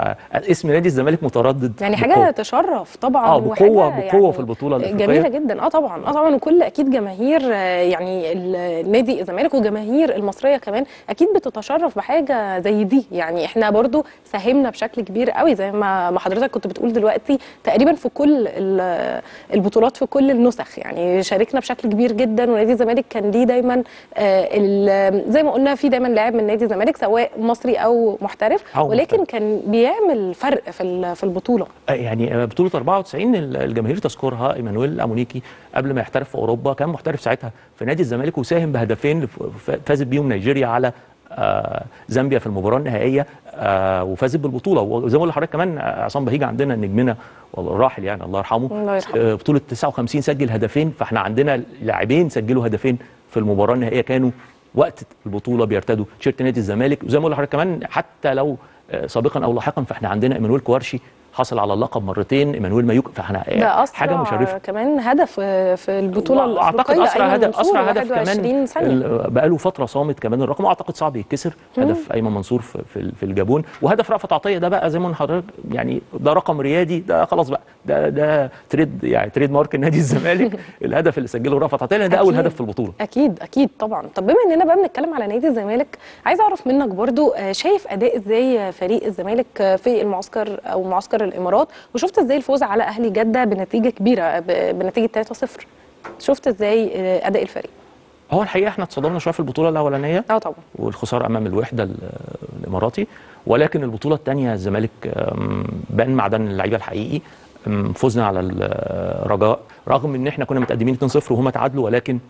فاسم نادي الزمالك متردد يعني بقوة. حاجه تشرف طبعا اه بقوه وحاجة بقوه يعني في البطوله الافريقيه جميله جدا اه طبعا اه طبعا وكل اكيد جماهير آه، يعني ال- نادي الزمالك وجماهير المصريه كمان اكيد بتتشرف بحاجه زي دي يعني احنا برضو ساهمنا بشكل كبير قوي زي ما ما حضرتك كنت بتقول دلوقتي تقريبا في كل ال- البطولات في كل النسخ يعني شاركنا بشكل كبير جدا ونادي الزمالك كان ليه دايما آه، ال- زي ما قلنا في دايما لاعب من نادي الزمالك سواء مصري او محترف أو ولكن كان بيعمل فرق في ال- في البطوله آه، يعني آه، بطولة 94 ال- الجماهير تذكرها ايمانويل امونيكي قبل ما يحترف في اوروبا كان محترف ساعتها في نادي الزمالك وساهم بهدفين ف- ف- فازت بيهم نيجيريا على آه، زامبيا في المباراه النهائيه آه، وفازت بالبطوله وزي ما قلت لحضرتك كمان آه، عصام بهيج عندنا نجمنا والله الراحل يعني الله يرحمه الله يرحمه. آه، بطوله 59 سجل هدفين فاحنا عندنا لاعبين سجلوا هدفين في المباراه النهائيه كانوا وقت البطوله بيرتدوا تيشيرت نادي الزمالك وزي ما قلت لحضرتك كمان حتى لو آه، سابقا او لاحقا فاحنا عندنا ايمانويل كوارشي حصل على اللقب مرتين ايمانويل مايوك فاحنا ده اسرع حاجه مشرفه كمان هدف آه، في البطوله اعتقد الافريقيه اسرع أيمن هدف منصور، اسرع هدف 21 كمان ثانيه ال- بقاله فتره صامت كمان الرقم اعتقد صعب يتكسر هدف ايمن منصور في في, في الجابون وهدف رأفت عطيه ده بقى زي ما حضرتك يعني ده رقم ريادي ده خلاص بقى ده ده تريد يعني تريد مارك نادي الزمالك الهدف اللي سجله رأفت عطيه لان ده اول أكيد. هدف في البطوله اكيد اكيد طبعا طب بما اننا بقى بنتكلم على نادي الزمالك عايز اعرف منك برضو آه، شايف اداء ازاي فريق الزمالك آه، في المعسكر او معسكر الامارات وشفت ازاي الفوز على اهلي جده بنتيجه كبيره ب- بنتيجه 3-0 شفت ازاي آه، اداء الفريق هو الحقيقه احنا اتصدمنا شويه في البطوله الاولانيه اه طبعا والخساره امام الوحده ال- الاماراتي ولكن البطوله الثانيه الزمالك أم، بان معدن اللعيبه الحقيقي أم، فزنا على الرجاء رغم ان احنا كنا متقدمين 2-0 وهم تعادلوا ولكن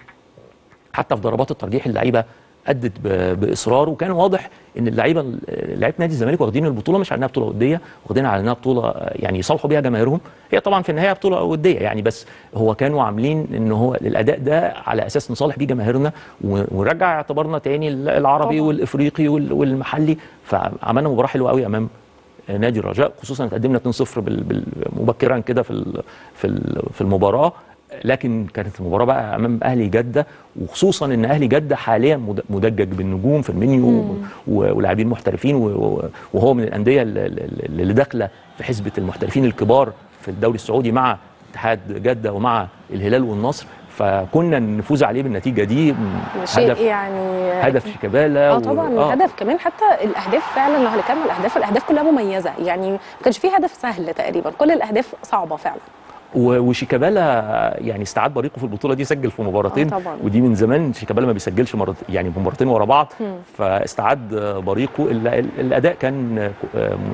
حتى في ضربات الترجيح اللعيبه ادت ب- باصرار وكان واضح ان اللعيبه لعيبه نادي الزمالك واخدين البطوله مش على انها بطوله وديه واخدينها على انها بطوله آه، يعني يصالحوا بيها جماهيرهم هي طبعا في النهايه بطوله وديه يعني بس هو كانوا عاملين ان هو الاداء ده على اساس نصالح بيه جماهيرنا و- ونرجع اعتبارنا تاني العربي طبعاً. والافريقي وال- والمحلي فعملنا مباراه حلوه قوي امام نادي الرجاء خصوصا اتقدمنا 2-0 بال- بال- مبكرا كده في ال- في ال- في المباراه لكن كانت المباراه بقى امام اهلي جده وخصوصا ان اهلي جده حاليا مد- مدجج بالنجوم في المنيو و- ولاعبين محترفين و- و- وهو من الانديه اللي- اللي اللي داخله في حسبه المحترفين الكبار في الدوري السعودي مع اتحاد جده ومع الهلال والنصر فكنا نفوز عليه بالنتيجه دي شيء هدف يعني هدف شيكابالا اه و- طبعا آه. الهدف كمان حتى الاهداف فعلا لو هنتكلم عن الاهداف الاهداف كلها مميزه يعني ما كانش في هدف سهل تقريبا كل الاهداف صعبه فعلا و- وشيكابالا يعني استعاد بريقه في البطوله دي سجل في مباراتين آه طبعاً. ودي من زمان شيكابالا ما بيسجلش مرت يعني مباراتين ورا بعض مم. فاستعاد بريقه ال- ال- الاداء كان م-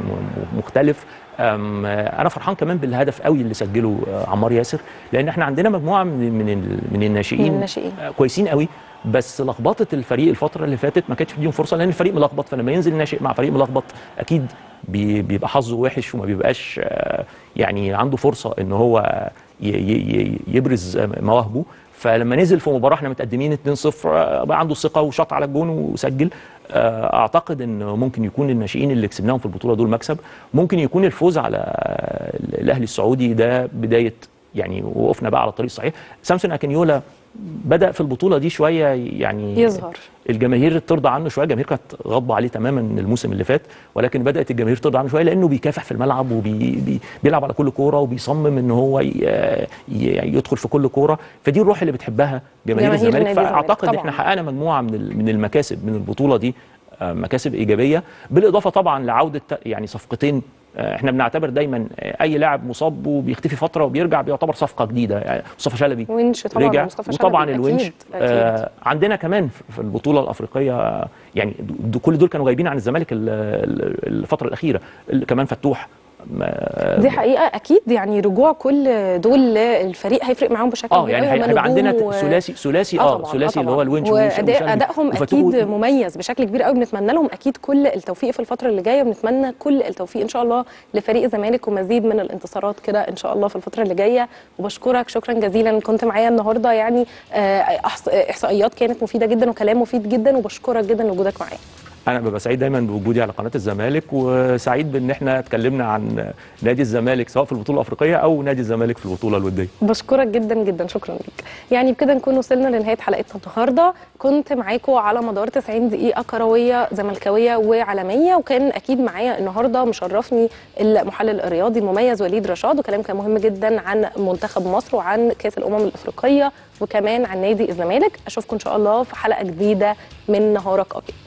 م- مختلف أم، انا فرحان كمان بالهدف قوي اللي سجله عمار ياسر لان احنا عندنا مجموعه من من ال- من الناشئين من الناشئين. كويسين قوي بس لخبطه الفريق الفتره اللي فاتت ما كانتش بيديهم فرصه لان الفريق ملخبط فلما ينزل ناشئ مع فريق ملخبط اكيد بي- بيبقى حظه وحش وما بيبقاش آه، يعني عنده فرصه ان هو ي- ي- ي- يبرز مواهبه فلما نزل في مباراه احنا متقدمين 2-0 آه، بقى عنده ثقه وشاط على الجون وسجل آه، اعتقد ان ممكن يكون الناشئين اللي كسبناهم في البطوله دول مكسب ممكن يكون الفوز على آه، الاهلي السعودي ده بدايه يعني وقفنا بقى على الطريق الصحيح سامسون اكينيولا بدا في البطوله دي شويه يعني يظهر الجماهير ترضى عنه شويه الجماهير كانت غاضبه عليه تماما الموسم اللي فات ولكن بدات الجماهير ترضى عنه شويه لانه بيكافح في الملعب وبيلعب على كل كوره وبيصمم ان هو ي- ي- يدخل في كل كوره فدي الروح اللي بتحبها جماهير جماهير الزمالك نادي الزمالك فاعتقد طبعاً. احنا حققنا مجموعه من ال- من المكاسب من البطوله دي آه، مكاسب ايجابيه بالاضافه طبعا لعوده يعني صفقتين آه، احنا بنعتبر دايما آه، اي لاعب مصاب وبيختفي فتره وبيرجع بيعتبر صفقه جديده يعني مصطفى شلبي ونش طبعا رجع مصطفى وطبعا شلبي. الونش أكيد. أكيد. آه عندنا كمان في- في البطوله الافريقيه يعني د- كل دول كانوا غايبين عن الزمالك ال- ال- الفتره الاخيره ال- كمان فتوح ما- دي حقيقه اكيد يعني رجوع كل دول الفريق هيفرق معاهم بشكل اه كبير يعني قوي. هي- هما هيبقى عندنا نجوم و- ت- ثلاثي ثلاثي اه طبعاً، ثلاثي اللي هو طبعاً. الونش ونش واداء وشلبي ادائهم وفتوح. اكيد مميز بشكل كبير قوي بنتمنى لهم اكيد كل التوفيق في الفتره اللي جايه وبنتمنى كل التوفيق ان شاء الله لفريق الزمالك ومزيد من الانتصارات كده ان شاء الله في الفتره اللي جايه وبشكرك شكرا جزيلا كنت معايا النهارده يعني آه، أحص- احصائيات كانت مفيده جدا وكلام مفيد جدا وبشكرك جدا لوجودك معايا انا ببقى سعيد دايما بوجودي على قناه الزمالك وسعيد بان احنا اتكلمنا عن نادي الزمالك سواء في البطوله الافريقيه او نادي الزمالك في البطوله الوديه بشكرك جدا جدا شكرا لك يعني بكده نكون وصلنا لنهايه حلقتنا النهارده كنت معاكم على مدار 90 دقيقه كرويه زملكاويه وعالميه وكان اكيد معايا النهارده مشرفني المحلل الرياضي المميز وليد رشاد وكلام كان مهم جدا عن منتخب مصر وعن كاس الامم الافريقيه وكمان عن نادي الزمالك اشوفكم ان شاء الله في حلقه جديده من نهارك ابيض